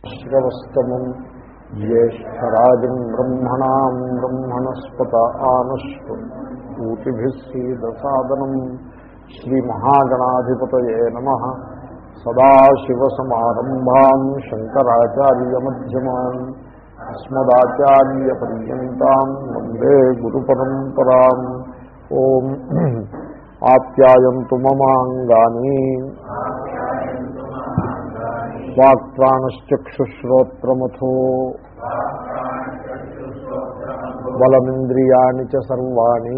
శ్రవస్తమం జ్యేష్టరాజం బ్రహ్మణాం బ్రహ్మణస్పత ఆనశ్వ ఊతిభిస్సీదసాదనం శ్రీమహాగణాధిపతయే నమ సదాశివసమారంభాం శంకరాచార్యమ్యమాన్ అస్మదాచార్యపర్యంతం వందే గురుపరంపరా ఓం ఆప్యాయంతు మమాంగాని వాక్ప్రాణశ్చక్షుశ్రోత్రమథో బలమింద్రియాణి చ సర్వాణి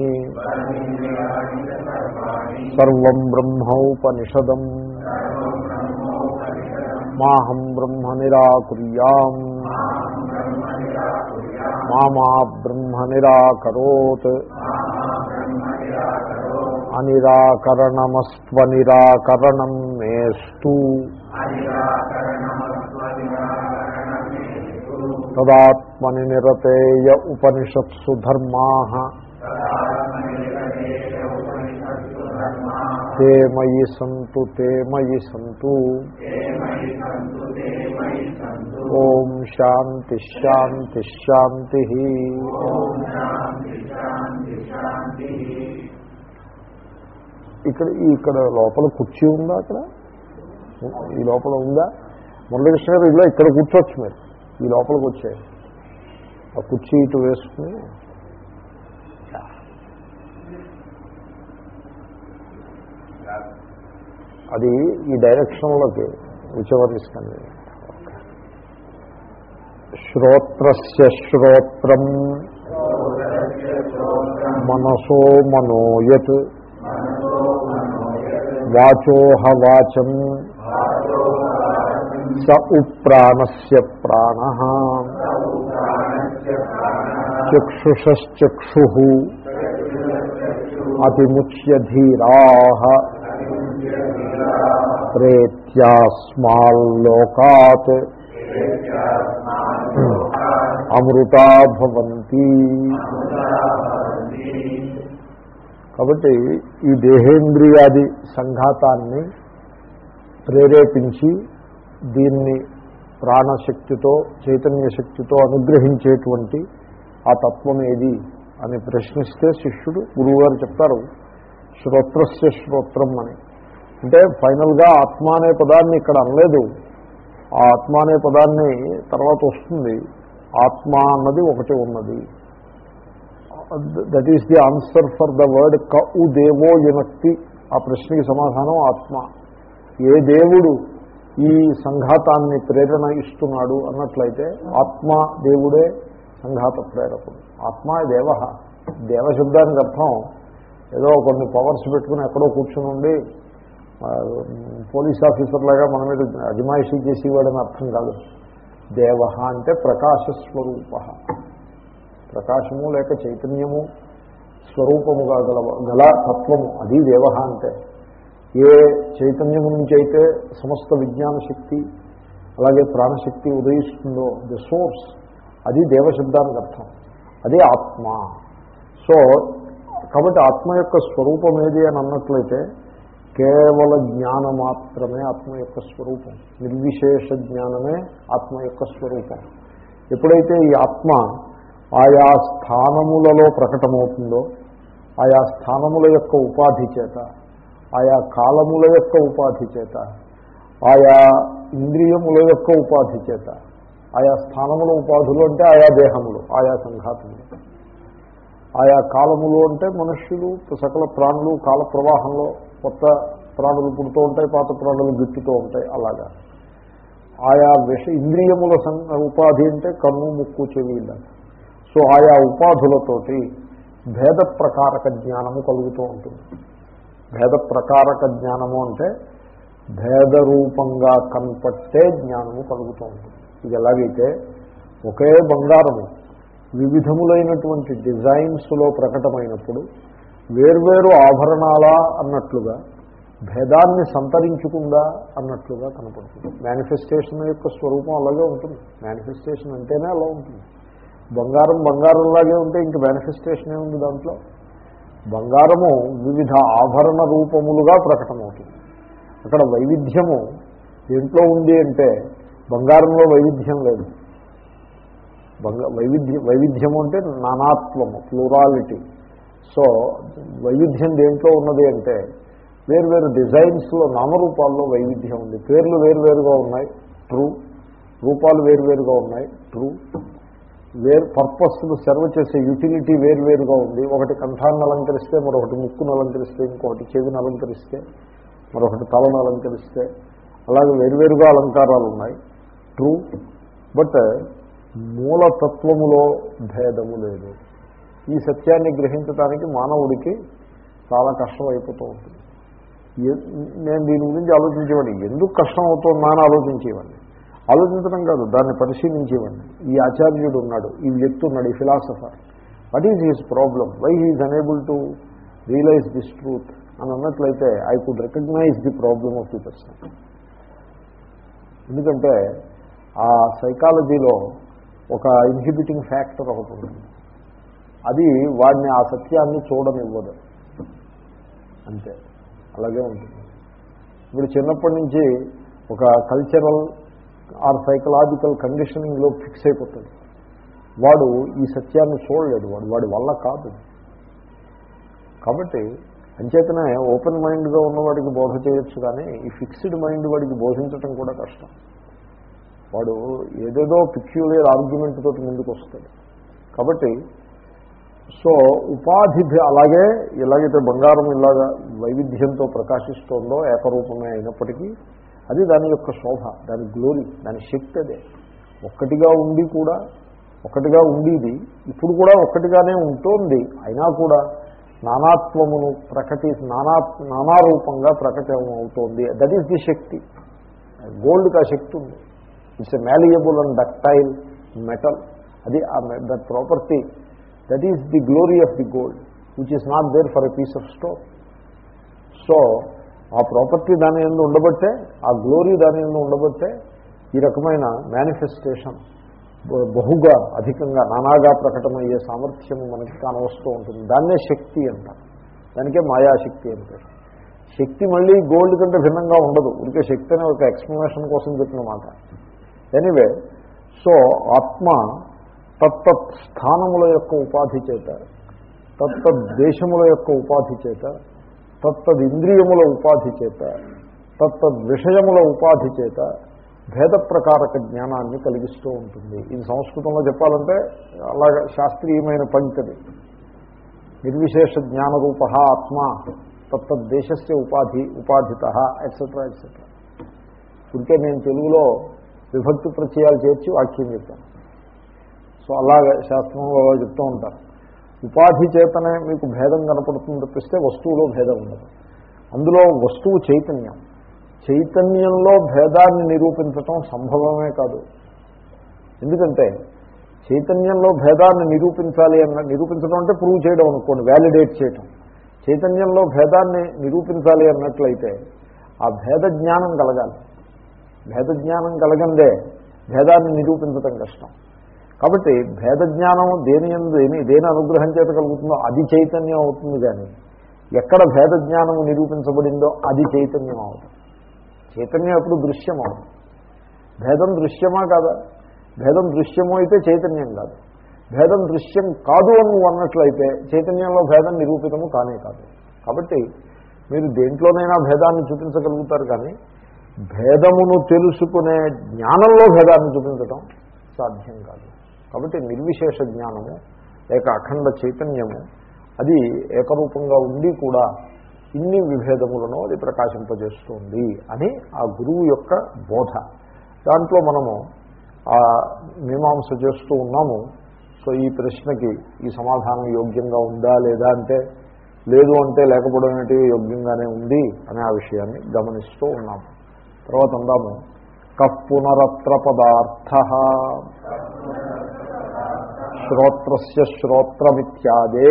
సర్వం బ్రహ్మౌపనిషదం మాహం బ్రహ్మ నిరాకుర్యాం మామా బ్రహ్మ నిరాకరోత్ అనిరాకరణమస్త్వనిరాకరణం మేస్తు తదాత్మని నిరతేయ ఉపనిషత్సు ధర్మా తే మయి సంతు తే మయి సంతు ఓం శాంతి శాంతి శాంతి ఇక్కడ ఇక్కడ లోపల కుర్చీ ఉందా అక్కడ ఈ లోపల ఉందా మురళీకృష్ణ గారు ఇలా ఇక్కడ కూర్చోవచ్చు మీరు ఈ లోపలికి వచ్చాయి ఆ కుర్చీ ఇటు వేసుకుని అది ఈ డైరెక్షన్లోకి విచవరిస్తుంది శ్రోత్రస్య శ్రోత్రం మనసో మనోయత్ వాచోహ వాచం స ఉప్రాణస్య ప్రాణ చక్షుషశ్చక్షు అతిముచ్యధీరా ప్రేత్యాస్మాల్లోకాత్ అమృతా భవంతి కాబట్టి ఈ దేహేంద్రియాది సంఘాతాన్ని ప్రేరేపించి దీన్ని ప్రాణశక్తితో చైతన్య శక్తితో అనుగ్రహించేటువంటి ఆ తత్వం ఏది అని ప్రశ్నిస్తే శిష్యుడు గురువుగారు చెప్తారు శ్రోత్రస్య శ్రోత్రం అని అంటే ఫైనల్గా ఆత్మ అనే పదాన్ని ఇక్కడ అనలేదు ఆ ఆత్మ అనే పదాన్ని తర్వాత వస్తుంది ఆత్మ అన్నది ఒకటి ఉన్నది that is the answer for the word క ఉ దేవో యునక్తి ఆ ప్రశ్నకి సమాధానం ఆత్మ ఏ దేవుడు ఈ సంఘాతాన్ని ప్రేరణ ఇస్తున్నాడు అన్నట్లయితే ఆత్మ దేవుడే సంఘాత ప్రేరకుడు ఆత్మ దేవ దేవశబ్దానికి అర్థం ఏదో కొన్ని పవర్స్ పెట్టుకుని ఎక్కడో కూర్చుని ఉండి పోలీస్ ఆఫీసర్ లాగా మన మీద అజమాయిషీ చేసేవాడని అర్థం కాదు దేవ అంటే ప్రకాశస్వరూప ప్రకాశము లేక చైతన్యము స్వరూపముగా గల గల తత్వము అది దేవ అంటే ఏ చైతన్యము నుంచి అయితే సమస్త విజ్ఞాన శక్తి అలాగే ప్రాణశక్తి ఉదయిస్తుందో ది సోర్స్ అది దేవశబ్దానికి అర్థం అదే ఆత్మ సో కాబట్టి ఆత్మ యొక్క స్వరూపం ఏది అని అన్నట్లయితే కేవల జ్ఞానం మాత్రమే ఆత్మ యొక్క స్వరూపం నిర్విశేష జ్ఞానమే ఆత్మ యొక్క స్వరూపం ఎప్పుడైతే ఈ ఆత్మ ఆయా స్థానములలో ప్రకటమవుతుందో ఆయా స్థానముల యొక్క ఉపాధి చేత ఆయా కాలముల యొక్క ఉపాధి చేత ఆయా ఇంద్రియముల యొక్క ఉపాధి చేత ఆయా స్థానముల ఉపాధులు అంటే ఆయా దేహములు ఆయా సంఘాతములు ఆయా కాలములు అంటే మనుష్యులు సకల ప్రాణులు కాల ప్రవాహంలో కొత్త ప్రాణులు పుడుతూ ఉంటాయి పాత ప్రాణులు గిట్టుతూ ఉంటాయి అలాగా ఆయా విష ఇంద్రియముల ఉపాధి అంటే కన్ను ముక్కు చెవి సో ఆయా ఉపాధులతోటి భేద ప్రకారక జ్ఞానము కలుగుతూ ఉంటుంది భేద ప్రకారక జ్ఞానము అంటే భేద రూపంగా కనపట్టే జ్ఞానము కలుగుతూ ఉంటుంది ఇది ఎలాగైతే ఒకే బంగారము వివిధములైనటువంటి డిజైన్స్లో ప్రకటమైనప్పుడు వేర్వేరు ఆభరణాలా అన్నట్లుగా భేదాన్ని సంతరించుకుందా అన్నట్లుగా కనపడుతుంది మేనిఫెస్టేషన్ యొక్క స్వరూపం అలాగే ఉంటుంది మేనిఫెస్టేషన్ అంటేనే అలా ఉంటుంది బంగారం బంగారంలాగే ఉంటే ఇంక మేనిఫెస్టేషన్ ఏముంది దాంట్లో బంగారము వివిధ ఆభరణ రూపములుగా ప్రకటమవుతుంది అక్కడ వైవిధ్యము దేంట్లో ఉంది అంటే బంగారంలో వైవిధ్యం లేదు బంగా వైవిధ్య వైవిధ్యము అంటే నానాత్వము ప్లూరాలిటీ సో వైవిధ్యం దేంట్లో ఉన్నది అంటే వేరువేరు డిజైన్స్లో నామరూపాల్లో వైవిధ్యం ఉంది పేర్లు వేరువేరుగా ఉన్నాయి ట్రూ రూపాలు వేరువేరుగా ఉన్నాయి ట్రూ వేరు పర్పస్లు సర్వ్ చేసే యూటిలిటీ వేరువేరుగా ఉంది ఒకటి కంఠాన్ని అలంకరిస్తే మరొకటి ముక్కును అలంకరిస్తే ఇంకొకటి చెవిని అలంకరిస్తే మరొకటి తలను అలంకరిస్తే అలాగే వేరువేరుగా అలంకారాలు ఉన్నాయి ట్రూ బట్ మూలతత్వములో భేదము లేదు ఈ సత్యాన్ని గ్రహించడానికి మానవుడికి చాలా కష్టం అయిపోతూ ఉంటుంది ఎ- నేను దీని గురించి ఆలోచించేవాడిని ఎందుకు కష్టం అవుతుందా అని ఆలోచించేవాడిని ఆలోచించడం కాదు దాన్ని పరిశీలించేవాడిని ఈ ఆచార్యుడు ఉన్నాడు ఈ వ్యక్తి ఉన్నాడు ఈ philosopher what is his problem why he is unable to realize this truth అని అన్నట్లయితే I could recognize the problem of the person ఎందుకంటే ఆ సైకాలజీలో ఒక ఇన్హిబిటింగ్ ఫ్యాక్టర్ ఒకటి ఉంటుంది అది వాడిని ఆ సత్యాన్ని చూడనివ్వదు అంతే అలాగే ఉంటుంది ఇప్పుడు చిన్నప్పటి నుంచి ఒక కల్చరల్ ఆర్ సైకలాజికల్ కండిషనింగ్లో ఫిక్స్ అయిపోతుంది వాడు ఈ సత్యాన్ని చూడలేడు వాడు వాడి వల్ల కాదు కాబట్టి అంచేతనే ఓపెన్ మైండ్గా ఉన్నవాడికి బోధ చేయొచ్చు కానీ ఈ ఫిక్స్డ్ మైండ్ వాడికి బోధించటం కూడా కష్టం వాడు ఏదేదో పిక్యులర్ ఆర్గ్యుమెంట్ తోటి ముందుకు వస్తాడు కాబట్టి సో ఉపాధి భే- అలాగే ఎలాగైతే బంగారం ఇలాగా వైవిధ్యంతో ప్రకాశిస్తోందో ఏకరూపమే అయినప్పటికీ అది దాని యొక్క శోభ దాని గ్లోరీ దాని శక్తి అదే ఒక్కటిగా ఉండి కూడా ఒకటిగా ఉండేది ఇప్పుడు కూడా ఒక్కటిగానే ఉంటోంది అయినా కూడా నానాత్వమును ప్రకటి నానా నానారూపంగా ప్రకటన అవుతోంది దట్ ఈస్ ది శక్తి గోల్డ్కి ఆ శక్తి ఉంది it's a malleable and ductile metal అది ఆ that property that is the glory of the gold which is not there for a piece of stone so ఆ ప్రాపర్టీ దాని ఎందు ఉండబట్టే ఆ గ్లోరీ దాని ఎందు ఉండబట్టే ఈ రకమైన మేనిఫెస్టేషన్ బ- బహుగా అధికంగా నానాగా ప్రకటమయ్యే సామర్థ్యం మనకి కానవస్తూ ఉంటుంది దాన్నే శక్తి అంటారు దానికే మాయాశక్తి అంటారు శక్తి మళ్ళీ గోల్డ్ కంటే భిన్నంగా ఉండదు ఊరికే శక్తి అనే ఒక ఎక్స్ప్లెనేషన్ కోసం చెప్పిన మాట ఎనీవే సో ఆత్మ తత్తత్ స్థానముల యొక్క ఉపాధి చేత తత్తద్ దేశముల యొక్క ఉపాధి చేత తత్తద్ ఇంద్రియముల ఉపాధి చేత తత్తద్ విషయముల ఉపాధి చేత భేద ప్రకారక జ్ఞానాన్ని కలిగిస్తూ ఉంటుంది ఇది సంస్కృతంలో చెప్పాలంటే అలాగే శాస్త్రీయమైన పంక్తది నిర్విశేష జ్ఞానరూప ఆత్మ తత్తద్దేశస్య ఉపాధి ఉపాధిత ఎట్సెట్రా ఎట్సెట్రా ఇప్పటికే నేను తెలుగులో విభక్తి ప్రత్యయాలు చేర్చి వాక్యం చెప్తాను సో అలాగే శాస్త్రంలో అలా చెప్తూ ఉంటారు ఉపాధి చేతనే మీకు భేదం కనపడుతుంది తప్పిస్తే వస్తువులో భేదం ఉండదు అందులో వస్తువు చైతన్యం చైతన్యంలో భేదాన్ని నిరూపించటం సంభవమే కాదు ఎందుకంటే చైతన్యంలో భేదాన్ని నిరూపించాలి అన్న నిరూపించడం అంటే ప్రూవ్ చేయడం అనుకోండి వ్యాలిడేట్ చేయటం చైతన్యంలో భేదాన్ని నిరూపించాలి అన్నట్లయితే ఆ భేద జ్ఞానం కలగాలి భేద జ్ఞానం కలగందే భేదాన్ని నిరూపించటం కష్టం కాబట్టి భేద జ్ఞానం దేని ఎందు దేని దేని అనుగ్రహం చేత కలుగుతుందో అది చైతన్యం అవుతుంది కానీ ఎక్కడ భేద జ్ఞానము నిరూపించబడిందో అది చైతన్యం అవుతుంది చైతన్యం ఎప్పుడు దృశ్యం అవుతుంది భేదం దృశ్యమా కాదా భేదం దృశ్యము అయితే చైతన్యం కాదు భేదం దృశ్యం కాదు అని నువ్వు అన్నట్లయితే చైతన్యంలో భేదం నిరూపితము కానే కాదు కాబట్టి మీరు దేంట్లోనైనా భేదాన్ని చూపించగలుగుతారు కానీ భేదమును తెలుసుకునే జ్ఞానంలో భేదాన్ని చూపించడం సాధ్యం కాదు కాబట్టి నిర్విశేష జ్ఞానము లేక అఖండ చైతన్యము అది ఏకరూపంగా ఉండి కూడా ఇన్ని విభేదములను అది ప్రకాశింపజేస్తుంది అని ఆ గురువు యొక్క బోధ దాంట్లో మనము ఆ మీమాంస చేస్తూ ఉన్నాము సో ఈ ప్రశ్నకి ఈ సమాధానం యోగ్యంగా ఉందా లేదా అంటే లేదు అంటే లేకపోవడం ఏంటి యోగ్యంగానే ఉంది అనే ఆ విషయాన్ని గమనిస్తూ ఉన్నాము తర్వాత అందాము కః పునరత్ర పదార్థ శ్రోత్రస్య శ్రోత్రమిత్యాదే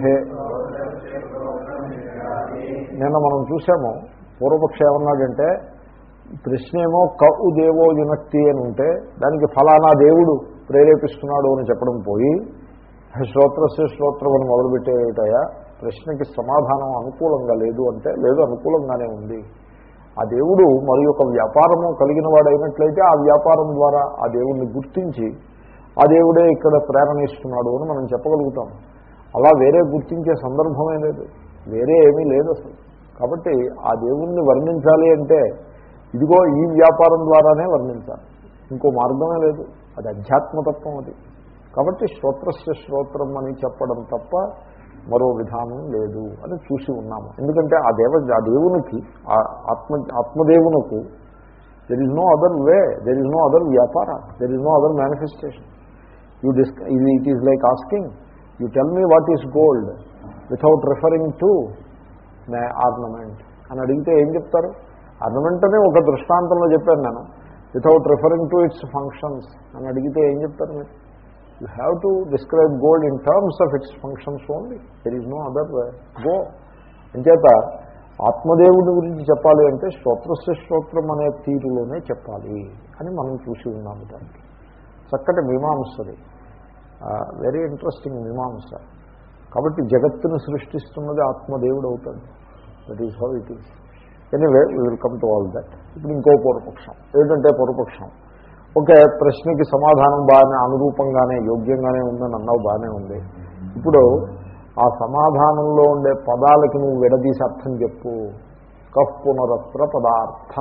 నిన్న మనం చూసాము పూర్వపక్ష ఏమన్నాడంటే ప్రశ్న ఏమో కౌ దేవో వినక్తి అని ఉంటే దానికి ఫలానా దేవుడు ప్రేరేపిస్తున్నాడు అని చెప్పడం పోయి శ్రోత్రస్య శ్రోత్రం అని మొదలుపెట్టేటయా ప్రశ్నకి సమాధానం అనుకూలంగా లేదు అంటే లేదు అనుకూలంగానే ఉంది ఆ దేవుడు మరి ఒక వ్యాపారము కలిగిన వాడైనట్లయితే ఆ వ్యాపారం ద్వారా ఆ దేవుడిని గుర్తించి ఆ దేవుడే ఇక్కడ ప్రేరణ ఇస్తున్నాడు అని మనం చెప్పగలుగుతాం అలా వేరే గుర్తించే సందర్భమే లేదు వేరే ఏమీ లేదు అసలు కాబట్టి ఆ దేవుణ్ణి వర్ణించాలి అంటే ఇదిగో ఈ వ్యాపారం ద్వారానే వర్ణించాలి ఇంకో మార్గమే లేదు అది అధ్యాత్మతత్వం అది కాబట్టి శ్రోత్రస్య శ్రోత్రం అని చెప్పడం తప్ప మరో విధానం లేదు అని చూసి ఉన్నాము ఎందుకంటే ఆ దేవ ఆ దేవునికి ఆ ఆత్మ ఆత్మదేవునకు there is no other way there is no other వ్యాపార there is no other manifestation you డిస్క ఇది it is like asking you tell me what is gold without referring to ornament అని అడిగితే ఏం చెప్తారు ఆర్నమెంట్ అనే ఒక దృష్టాంతంలో చెప్పాను నేను without referring to its functions అని అడిగితే ఏం చెప్తారు మీరు you have to describe gold in terms of its functions only there is no other go అంచేత ఆత్మదేవుడి గురించి చెప్పాలి అంటే శ్రోత్రస్య శ్రోత్రం అనే తీరులోనే చెప్పాలి అని మనం చూసి ఉన్నాము దానికి చక్కటి మీమాంసది వెరీ ఇంట్రెస్టింగ్ మీమాంస కాబట్టి జగత్తును సృష్టిస్తున్నది ఆత్మదేవుడు అవుతాడు that is how it is anyway we will come to all that ఇప్పుడు ఇంకో పూర్వపక్షం ఏంటంటే పూర్వపక్షం ఓకే ప్రశ్నకి సమాధానం బాగానే అనురూపంగానే యోగ్యంగానే ఉందని అన్నావు బాగానే ఉంది ఇప్పుడు ఆ సమాధానంలో ఉండే పదాలకి నువ్వు విడదీసి అర్థం చెప్పు కఫ్ పునరత్ర పదార్థ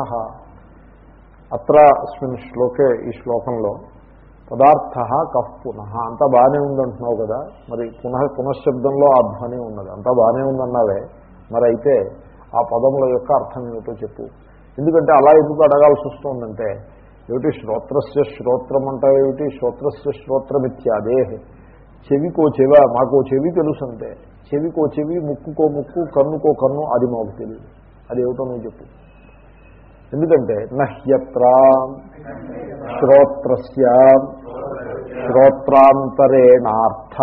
అత్ర అస్మిన్ శ్లోకే ఈ శ్లోకంలో పదార్థ కఫ్ పునః అంతా బాగానే ఉందంటున్నావు కదా మరి పునః పునఃశబ్దంలో ఆ ధ్వని ఉన్నది అంతా బాగానే ఉందన్నావే మరి అయితే ఆ పదముల యొక్క అర్థం ఏమిటో చెప్పు ఎందుకంటే అలా ఎందుకు అడగాల్సి వస్తుందంటే ఏమిటి శ్రోత్రస్య శ్రోత్రం అంటావు ఏమిటి శ్రోత్రస్య శ్రోత్రమిత్యాదే చెవికో చెవ మాకో చెవి తెలుసు అంటే చెవికో చెవి ముక్కుకో ముక్కు కన్నుకో కన్ను అది మాకు తెలియదు అది ఏమిటో నువ్వు చెప్పు ఎందుకంటే నహ్యత్ర శ్రోత్రస్య శ్రోత్రాంతరేణార్థ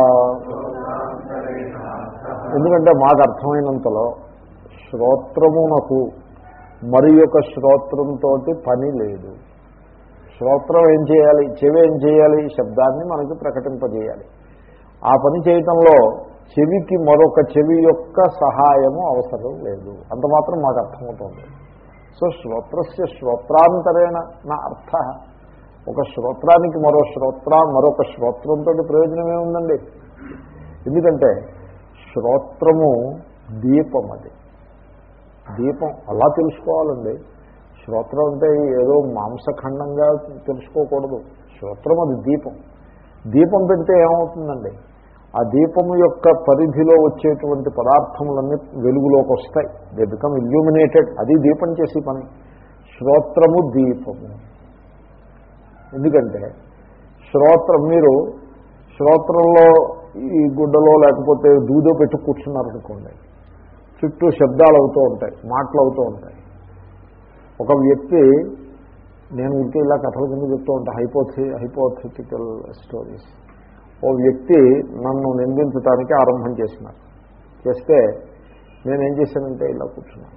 ఎందుకంటే మాకు అర్థమైనంతలో శ్రోత్రమునకు మరి యొక్క శ్రోత్రంతో పని లేదు శ్రోత్రం ఏం చేయాలి చెవి ఏం చేయాలి శబ్దాన్ని మనకి ప్రకటింపజేయాలి ఆ పని చేయటంలో చెవికి మరొక చెవి యొక్క సహాయము అవసరం లేదు అంత మాత్రం మాకు అర్థమవుతుంది సో శ్రోత్రస్య శ్రోత్రాంతరేణ నా అర్థ ఒక శ్రోత్రానికి మరో శ్రోత్ర మరొక శ్రోత్రంతో ప్రయోజనమే ఉందండి ఎందుకంటే శ్రోత్రము దీపం అది దీపం అలా తెలుసుకోవాలండి శ్రోత్రం అంటే ఏదో మాంసఖండంగా తెలుసుకోకూడదు శ్రోత్రం అది దీపం దీపం పెడితే ఏమవుతుందండి ఆ దీపము యొక్క పరిధిలో వచ్చేటువంటి పదార్థములన్నీ వెలుగులోకి వస్తాయి దే బికమ్ ఇల్యూమినేటెడ్ అది దీపం చేసే పని శ్రోత్రము దీపము ఎందుకంటే శ్రోత్రం మీరు శ్రోత్రంలో ఈ గుడ్డలో లేకపోతే దూదో పెట్టి కూర్చున్నారనుకోండి చుట్టూ శబ్దాలు అవుతూ ఉంటాయి మాటలు అవుతూ ఉంటాయి ఒక వ్యక్తి నేను ఉంటే ఇలా కథల కింద చెప్తూ ఉంటాను హైపోథి హైపోథెటికల్ స్టోరీస్ ఓ వ్యక్తి నన్ను నిందించడానికి ఆరంభం చేసినారు చేస్తే నేనేం చేశానంటే ఇలా కూర్చున్నాను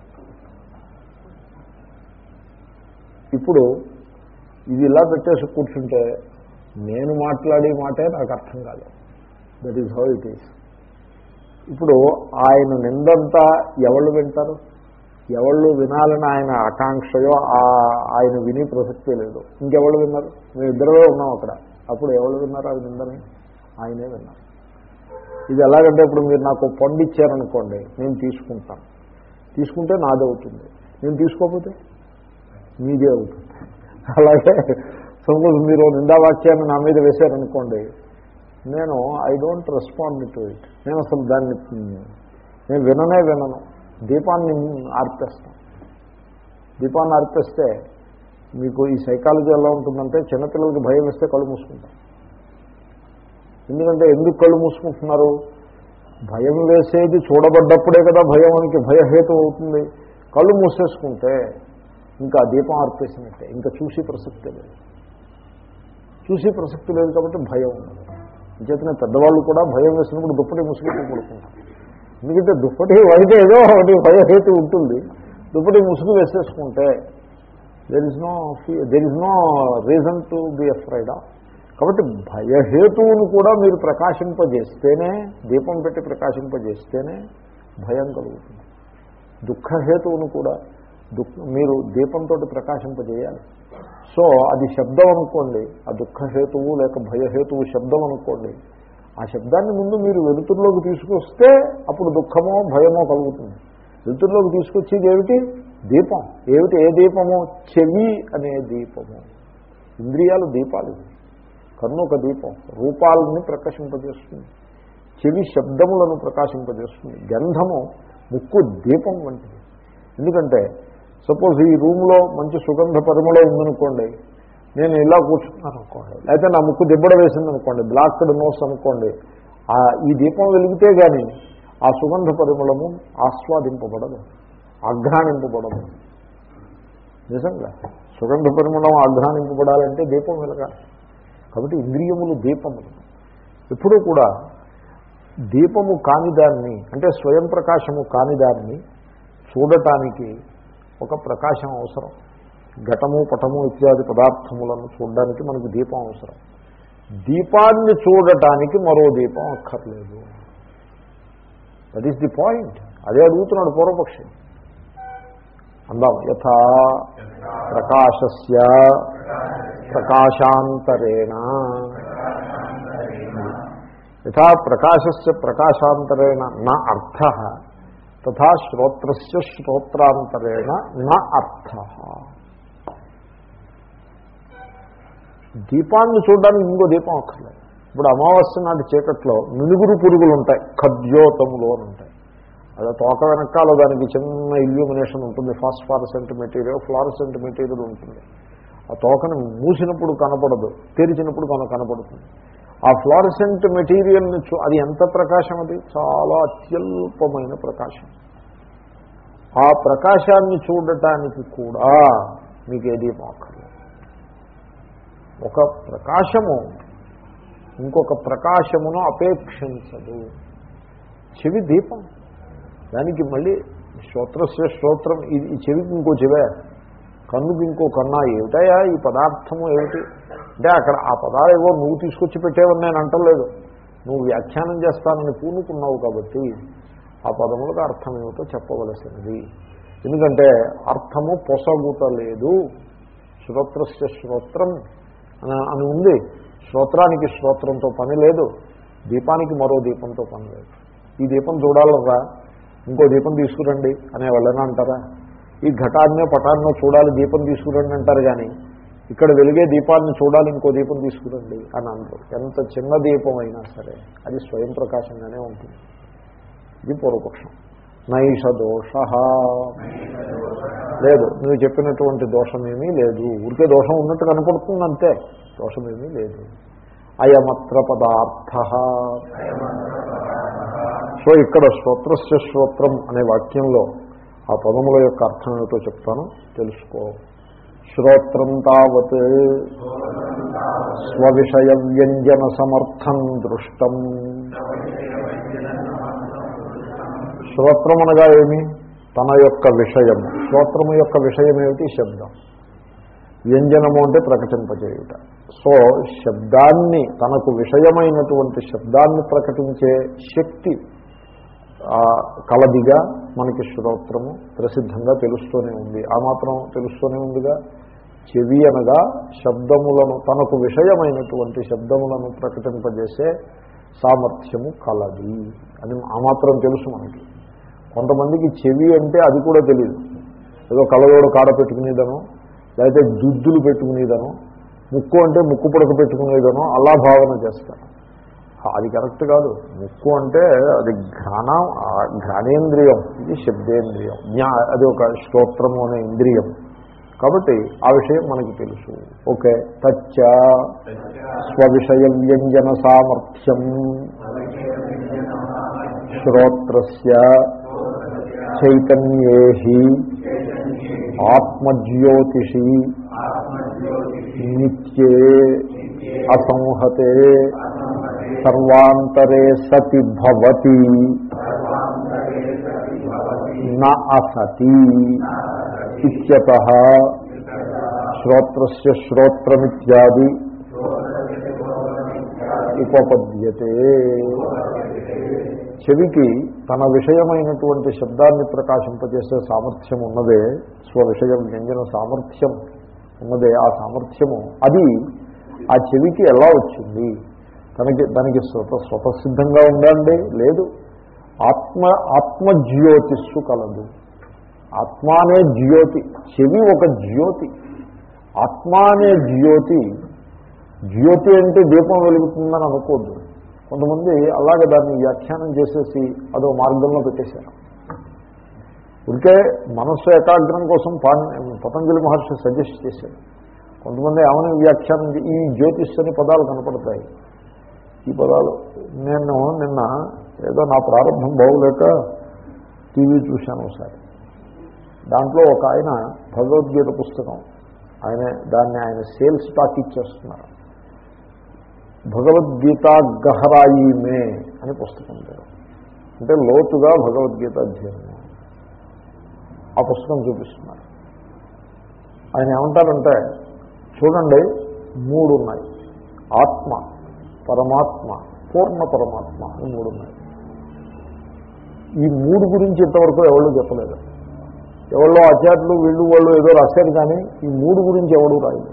ఇప్పుడు ఇది ఇలా పెట్టేసి కూర్చుంటే నేను మాట్లాడే మాటే నాకు అర్థం కాదు that is how it is ఇప్పుడు ఆయన నిందంతా ఎవళ్ళు వింటారు ఎవళ్ళు వినాలని ఆయన ఆకాంక్షయో ఆయన విని ప్రసక్తే లేదు ఇంకెవళ్ళు విన్నారు మేము ఇద్దరే ఉన్నాం అక్కడ అప్పుడు ఎవరు విన్నారు అది నిందని ఆయనే విన్నారు ఇది ఎలాగంటే ఇప్పుడు మీరు నాకు పండు ఇచ్చారనుకోండి నేను తీసుకుంటాను తీసుకుంటే నాదే అవుతుంది నేను తీసుకోకపోతే మీదే అవుతుంది అలాగే సపోజ్ మీరు నిందావాక్యాన్ని నా మీద వేశారనుకోండి నేను I don't respond to it నేను అసలు దాన్ని నేను విననే వినను దీపాన్ని ఆర్పేస్తాను దీపాన్ని ఆర్పేస్తే మీకు ఈ సైకాలజీ ఎలా ఉంటుందంటే చిన్నపిల్లలకి భయం వేస్తే కళ్ళు మూసుకుంటారు ఎందుకంటే ఎందుకు కళ్ళు మూసుకుంటున్నారు భయం వేసేది చూడబడ్డప్పుడే కదా భయానికి భయహేతు అవుతుంది కళ్ళు మూసేసుకుంటే ఇంకా దీపం ఆర్పేసినట్టే ఇంకా చూసి ప్రసక్తి లేదు చూసి ప్రసక్తి లేదు కాబట్టి భయం ఉండదు అంచేతనే పెద్దవాళ్ళు కూడా భయం వేసినప్పుడు దుప్పటి ముసుగుతూ పడుకుంటారు ఎందుకంటే దుప్పటి వైతే ఏదో ఒకటి భయహేతు ఉంటుంది దుప్పటి ముసుగు వేసేసుకుంటే there is no there is no reason to be afraid of కాబట్టి భయహేతువును కూడా మీరు ప్రకాశింపజేస్తేనే దీపం పెట్టి ప్రకాశింపజేస్తేనే భయం కలుగుతుంది దుఃఖహేతువును కూడా దుఃఖ మీరు దీపంతో ప్రకాశింపజేయాలి సో అది శబ్దం అనుకోండి ఆ దుఃఖహేతువు లేక భయహేతువు శబ్దం అనుకోండి ఆ శబ్దాన్ని ముందు మీరు వెలుతురులోకి తీసుకొస్తే అప్పుడు దుఃఖమో భయమో కలుగుతుంది వెలుతురులోకి తీసుకొచ్చేది ఏమిటి దీపం ఏమిటి ఏ దీపము చెవి అనే దీపము ఇంద్రియాలు దీపాలు ఇవి. కన్ను ఒక దీపం రూపాలని ప్రకాశింపజేస్తుంది చెవి శబ్దములను ప్రకాశింపజేస్తుంది గంధము ముక్కు దీపం వంటిది ఎందుకంటే సపోజ్ ఈ రూమ్లో మంచి సుగంధ పరిమళం ఉందనుకోండి నేను ఇలా కూర్చున్నాను అనుకోండి లేకపోతే నా ముక్కు దిబ్బడ వేసింది అనుకోండి బ్లాక్డ్ నోస్ అనుకోండి ఆ ఈ దీపం వెలిగితే కానీ ఆ సుగంధ పరిమళము ఆస్వాదింపబడదు ఆఘ్రానింపబడదు నిజంగా సుగంధ పరిమళం ఆఘ్రానింపబడాలంటే దీపం వెలగాలి కాబట్టి ఇంద్రియములు దీపములు ఎప్పుడూ కూడా దీపము కానిదాన్ని అంటే స్వయం ప్రకాశము కానిదాన్ని చూడటానికి ఒక ప్రకాశం అవసరం ఘటము పటము ఇత్యాది పదార్థములను చూడడానికి మనకు దీపం అవసరం దీపాన్ని చూడటానికి మరో దీపం అక్కర్లేదు దట్ ఈస్ ది పాయింట్ అదే అడుగుతున్నాడు పూర్వపక్షి అందాం యథా ప్రకాశస్య ప్రకాశాంతరేణ యథా ప్రకాశస్య ప్రకాశాంతరేణ నా అర్థ తథా శ్రోత్రస్య శ్రోత్రాంతరేణ నా అర్థ దీపాన్ని చూడడానికి ఇంకో దీపం అక్కర్లేదు ఇప్పుడు అమావాస్య నాటి చీకట్లో మినుగురు పురుగులు ఉంటాయి ఖద్యోతములు అని ఉంటాయి అదే తోక వెనకాల దానికి చిన్న ఇల్యూమినేషన్ ఉంటుంది ఫాస్ఫారసెంట్ మెటీరియల్ ఫ్లారసెంట్ మెటీరియల్ ఉంటుంది ఆ తోకని మూసినప్పుడు కనపడదు తెరిచినప్పుడు కన కనపడుతుంది ఆ ఫ్లారసెంట్ మెటీరియల్ని చూ అది ఎంత ప్రకాశం అది చాలా అత్యల్పమైన ప్రకాశం ఆ ప్రకాశాన్ని చూడటానికి కూడా మీకు ఏదీ మాకర్లేదు ఒక ప్రకాశము ఇంకొక ప్రకాశమును అపేక్షించదు చెవి దీపం దానికి మళ్ళీ శ్రోత్రస్య శ్రోత్రం ఇది ఈ చెవికి ఇంకో చెవే కన్నుకి ఇంకో కన్నా ఏమిటయా ఈ పదార్థము ఏమిటి అంటే అక్కడ ఆ పదాలు ఏవో నువ్వు తీసుకొచ్చి పెట్టేవని నేను అంటలేదు నువ్వు వ్యాఖ్యానం చేస్తానని పూనుకున్నావు కాబట్టి ఆ పదములకు అర్థం ఏమిటో చెప్పవలసినది ఎందుకంటే అర్థము పొసగుతలేదు శ్రోత్రస్య శ్రోత్రం అని అని ఉంది శ్రోత్రానికి శ్రోత్రంతో పని లేదు దీపానికి మరో దీపంతో పని లేదు ఈ దీపం చూడాలరా ఇంకో దీపం తీసుకురండి అనే వాళ్ళని అంటారా ఈ ఘటాన్నో పటాన్నో చూడాలి దీపం తీసుకురండి అంటారు కానీ ఇక్కడ వెలిగే దీపాన్ని చూడాలి ఇంకో దీపం తీసుకురండి అని అంటారు ఎంత చిన్న దీపం అయినా సరే అది స్వయం ప్రకాశంగానే ఉంటుంది ఇది పూర్వపక్షం నైష దోష లేదు నువ్వు చెప్పినటువంటి దోషమేమీ లేదు ఊరికే దోషం ఉన్నట్టు కనపడుతుంది అంతే దోషమేమీ లేదు అయమత్ర పదార్థ సో ఇక్కడ శ్రోత్రస్య శ్రోత్రం అనే వాక్యంలో ఆ పదముల యొక్క అర్థం ఏమిటో చెప్తాను తెలుసుకో శ్రోత్రం తావత్ స్వవిషయ వ్యంజన సమర్థం దృష్టం శ్రోత్రం అనగా ఏమి తన యొక్క విషయం శ్రోత్రము యొక్క విషయం ఏమిటి శబ్దం వ్యంజనము అంటే ప్రకటింపజేయుట సో శబ్దాన్ని తనకు విషయమైనటువంటి శబ్దాన్ని ప్రకటించే శక్తి ఆ, కలదిగా మనకి శ్రోత్రము ప్రసిద్ధంగా తెలుస్తూనే ఉంది ఆ మాత్రం తెలుస్తూనే ఉందిగా చెవి అనగా శబ్దములను తనకు విషయమైనటువంటి శబ్దములను ప్రకటింపజేసే సామర్థ్యము కలది అని ఆ మాత్రం తెలుసు మనకి కొంతమందికి చెవి అంటే అది కూడా తెలియదు ఏదో కలలోడు కాడ పెట్టుకునేదనో లేకపోతే దుద్దులు పెట్టుకునేదనో ముక్కు అంటే ముక్కు పుడక పెట్టుకునేదనో అలా భావన చేస్తారు అది కరెక్ట్ కాదు ముక్కు అంటే అది ఘ్రాణ ఆ ఘ్రాణేంద్రియం ఇది శబ్దేంద్రియం జ్ఞా అది ఒక స్తోత్రము అనే ఇంద్రియం కాబట్టి ఆ విషయం మనకి తెలుసు ఓకే తచ్చ స్వవిషయ వ్యంజన సామర్థ్యం శ్రోత్రస్య చైతన్యేహి ఆత్మజ్యోతిషి నిత్యే అసంహతే సర్వాంతరే సతి భవతి న అసతి ఇత్యత శ్రోత్రస్య శ్రోత్రమిత్యాది ఉపపద్యతే చెవికి తన విషయమైనటువంటి శబ్దాన్ని ప్రకాశింపజేసే సామర్థ్యం ఉన్నదే స్వవిషయం వ్యంజన సామర్థ్యం ఉన్నదే ఆ సామర్థ్యము అది ఆ చెవికి ఎలా వచ్చింది తనకి దానికి స్వత స్వతసిద్ధంగా ఉందండి లేదు ఆత్మ ఆత్మజ్యోతిస్సు కలదు ఆత్మ అనే జ్యోతి చెవి ఒక జ్యోతి ఆత్మ అనే జ్యోతి జ్యోతి అంటే దీపం వెలుగుతుందని అనుకోద్దు కొంతమంది అలాగే దాన్ని వ్యాఖ్యానం చేసేసి అదో మార్గంలో పెట్టేశారు ఉంటే మనస్సు ఏకాగ్రం కోసం పాని పతంజలి మహర్షి సజెస్ట్ చేశారు కొంతమంది ఏమని వ్యాఖ్యానం చే- ఈ జ్యోతిష్ అని పదాలు కనపడతాయి ఈ పదాలు నేను నిన్న ఏదో నా ప్రారంభం బాగులేక టీవీ చూశాను ఒకసారి దాంట్లో ఒక ఆయన భగవద్గీత పుస్తకం ఆయన దాన్ని ఆయన సేల్స్ టాక్ ఇచ్చేస్తున్నారు భగవద్గీత గహరాయి మే అని పుస్తకం పేరు అంటే లోతుగా భగవద్గీత అధ్యయనం ఆ పుస్తకం చూపిస్తున్నారు ఆయన ఏమంటారంటే చూడండి మూడు ఉన్నాయి ఆత్మ పరమాత్మ పూర్ణ పరమాత్మ అని మూడు ఉన్నాయి ఈ మూడు గురించి ఇంతవరకు ఎవరు చెప్పలేదు ఎవరో ఆచార్యులు వీళ్ళు వాళ్ళు ఏదో రాశారు కానీ ఈ మూడు గురించి ఎవడు రాయలేదు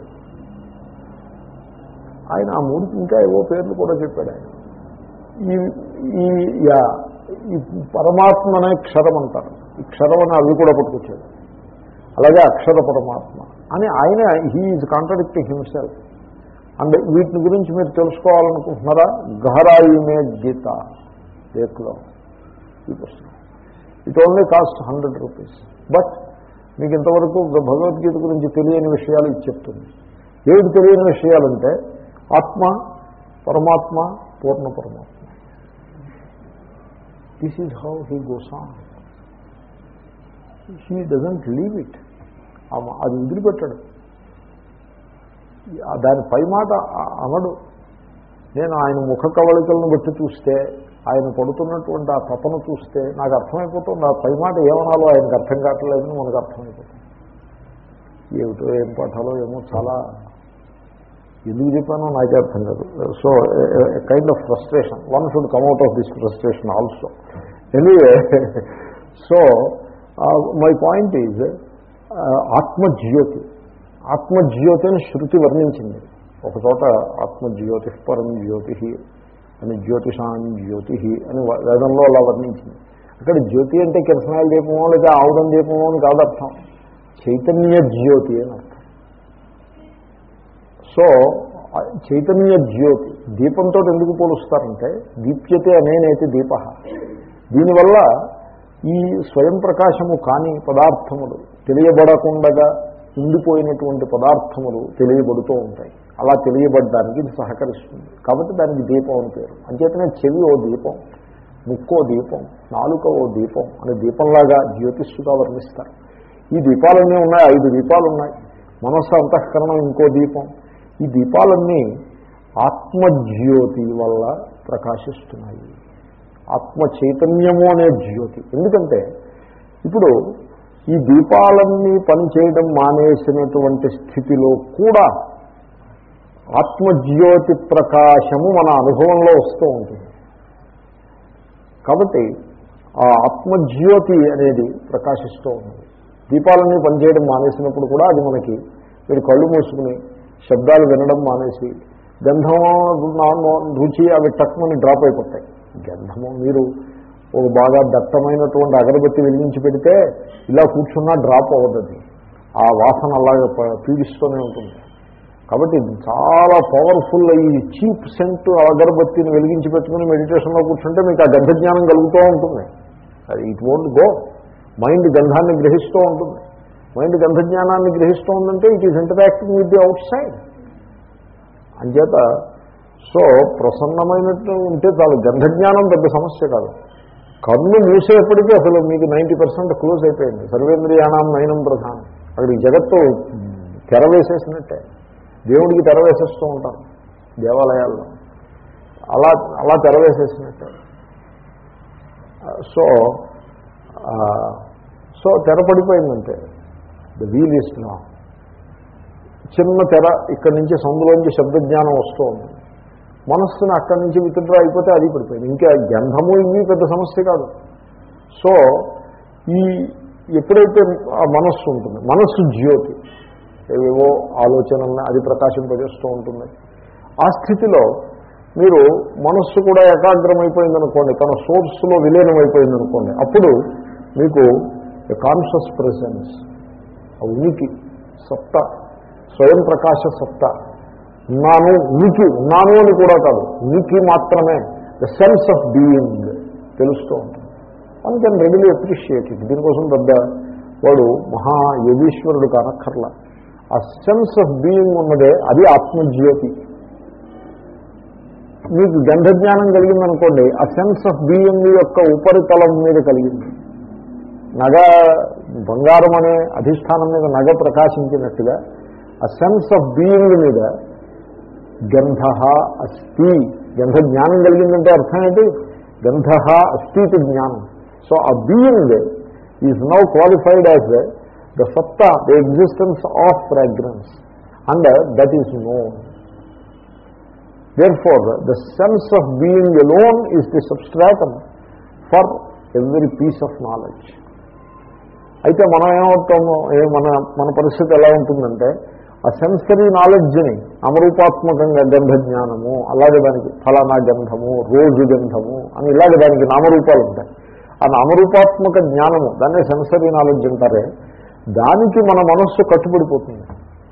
ఆయన ఆ మూడుకి ఇంకా ఏవో పేర్లు కూడా చెప్పాడు ఆయన ఈ ఈ యా ఈ పరమాత్మ అనే క్షరం అంటారు ఈ క్షరం అని అవి కూడా పట్టుకొచ్చాడు అలాగే అక్షర పరమాత్మ అని ఆయన he is contradicting himself and వీటిని గురించి మీరు తెలుసుకోవాలనుకుంటున్నారా గహరాయి మే గీత రేట్లో ఈ పుస్తకం it only cost hundred rupees but మీకు ఇంతవరకు భగవద్గీత గురించి తెలియని విషయాలు ఇది చెప్తుంది ఏమిటి తెలియని విషయాలంటే ఆత్మ పరమాత్మ పూర్ణ పరమాత్మ this is how he goes on he doesn't leave it అది వదిలిపెట్టాడు ఆ దాని పై మాట అ- అనడు నేను ఆయన ముఖ కవళికలను బట్టి చూస్తే ఆయన పడుతున్నటువంటి ఆ తపన చూస్తే నాకు అర్థమైపోతుంది ఆ పై మాట ఏమనాలో ఆయనకు అర్థం కావట్లేదని మనకు అర్థమైపోతుంది ఏమిటో ఏం పాఠాలో ఏమో చాలా ఎందుకు చెప్పానో నాకే అర్థం కాదు so kind of frustration one should come out of this frustration also anyway so my point is ఆత్మజ్యోతి ఆత్మజ్యోతి అని శృతి వర్ణించింది ఒక చోట ఆత్మజ్యోతి పరం జ్యోతి అని జ్యోతిషాన్ జ్యోతి అని వ- వేదంలో అలా వర్ణించింది అక్కడ జ్యోతి అంటే కిరసనాల దీపమో లేదా ఆవుదం దీపమో అని కాదు అర్థం చైతన్య జ్యోతి అని అర్థం సో ఆ చైతన్య జ్యోతి దీపంతో ఎందుకు పోలుస్తారంటే దీప్యతే అనేనైతే దీప దీనివల్ల ఈ స్వయం ప్రకాశము కాని పదార్థములు తెలియబడకుండగా ఉండిపోయినటువంటి పదార్థములు తెలియబడుతూ ఉంటాయి అలా తెలియబడడానికి ఇది సహకరిస్తుంది కాబట్టి దానికి దీపం అని పేరు అంచేతనే చెవి ఓ దీపం ముక్కో దీపం నాలుక ఓ దీపం అనే దీపంలాగా జ్యోతిష్గా వర్ణిస్తారు ఈ దీపాలన్నీ ఉన్నాయి ఐదు దీపాలు ఉన్నాయి మనస్సు అంతఃకరణం ఇంకో దీపం ఈ దీపాలన్నీ ఆత్మజ్యోతి వల్ల ప్రకాశిస్తున్నాయి ఆత్మ చైతన్యము అనే జ్యోతి ఎందుకంటే ఇప్పుడు ఈ దీపాలన్నీ పనిచేయడం మానేసినటువంటి స్థితిలో కూడా ఆత్మజ్యోతి ప్రకాశము మన అనుభవంలో వస్తూ ఉంటుంది కాబట్టి ఆ ఆత్మజ్యోతి అనేది ప్రకాశిస్తూ ఉంది దీపాలన్నీ పనిచేయడం మానేసినప్పుడు కూడా అది మనకి మీరు కళ్ళు మూసుకుని శబ్దాలు వినడం మానేసి గంధము నా- రుచి అవి టక్కుమని డ్రాప్ అయిపోతాయి గంధము మీరు ఒక బాగా దట్టమైనటువంటి అగరబత్తి వెలిగించి పెడితే ఇలా కూర్చున్నా డ్రాప్ అవ్వదు అది ఆ వాసన అలాగే ప- పీడిస్తూనే ఉంటుంది కాబట్టి ఇది చాలా పవర్ఫుల్ ఈ చీప్ సెంట్ అగరబత్తిని వెలిగించి పెట్టుకుని మెడిటేషన్లో కూర్చుంటే మీకు ఆ గంధ జ్ఞానం కలుగుతూ ఉంటుంది అది ఇట్ వోంట్ గో మైండ్ గంధాన్ని గ్రహిస్తూ ఉంటుంది మైండ్ గంధ జ్ఞానాన్ని గ్రహిస్తూ ఉందంటే it is interacting with the outside అంచేత సో ప్రసన్నమైనట్టు ఉంటే చాలు గంధ జ్ఞానం పెద్ద సమస్య కాదు కన్ను మూసేపటికీ అసలు మీకు నైంటీ పర్సెంట్ క్లోజ్ అయిపోయింది సర్వేంద్రియాణం నయనం ప్రధానం అక్కడ ఈ జగత్తు తెర వేసేసినట్టే దేవుడికి తెర వేసేస్తూ ఉంటారు దేవాలయాల్లో అలా అలా తెర వేసేసినట్టే సో ఆ, సో తెర పడిపోయిందంటే ద వీల్ ఈస్ చిన్న తెర ఇక్కడి నుంచి సందులోంచి శబ్ద జ్ఞానం వస్తూ ఉంటుంది మనస్సును అక్కడి నుంచి విత్డ్రా అయిపోతే అది పడిపోయింది ఇంకా గంధము ఇవి పెద్ద సమస్య కాదు సో ఈ ఎప్పుడైతే ఆ మనస్సు ఉంటుంది మనస్సు జ్యోతి ఏవేవో ఆలోచనల్ని అది ప్రకాశింపజేస్తూ ఉంటుంది ఆ స్థితిలో మీరు మనస్సు కూడా ఏకాగ్రమైపోయింది అనుకోండి తన సోర్స్లో విలీనమైపోయింది అనుకోండి అప్పుడు మీకు కాన్షియస్ ప్రెసెన్స్ ఆ ఉనికి సత్త స్వయం ప్రకాశ సత్త ఉన్నాను ఉనికి ఉన్నాను అని కూడా కాదు ఉనికి మాత్రమే ద సెన్స్ ఆఫ్ బీయింగ్ తెలుస్తూ ఉంటుంది one can readily appreciate it దీనికోసం పెద్ద వాడు మహా యోగీశ్వరుడు కానక్కర్లా ఆ సెన్స్ ఆఫ్ బీయింగ్ ఉన్నదే అది ఆత్మజ్యోతి మీకు గంధజ్ఞానం కలిగిందనుకోండి ఆ సెన్స్ ఆఫ్ బీయింగ్ యొక్క ఉపరితలం మీద కలిగింది నగ బంగారం అనే అధిష్టానం మీద నగ ప్రకాశించినట్టుగా ఆ సెన్స్ ఆఫ్ బీయింగ్ మీద గంధ అస్థి గంధ జ్ఞానం కలిగిందంటే అర్థం ఏంటి గంధ అస్థితి జ్ఞానం సో ఆ being is now qualified as the సత్తా the existence of fragrance and that is known therefore the sense of being alone is the substratum for every piece of knowledge అయితే మనం ఏమవుతామో ఏ మన మన పరిస్థితి ఎలా ఉంటుందంటే ఆ సెన్సరీ నాలెడ్జ్ని అమరూపాత్మకంగా గంధ జ్ఞానము అలాగే దానికి ఫలానా గంధము రోజు గంధము అని ఇలాగే దానికి నామరూపాలు ఉంటాయి ఆ నామరూపాత్మక జ్ఞానము దాన్నే సెన్సరీ నాలెడ్జ్ అంటారే దానికి మన మనస్సు కట్టుబడిపోతుంది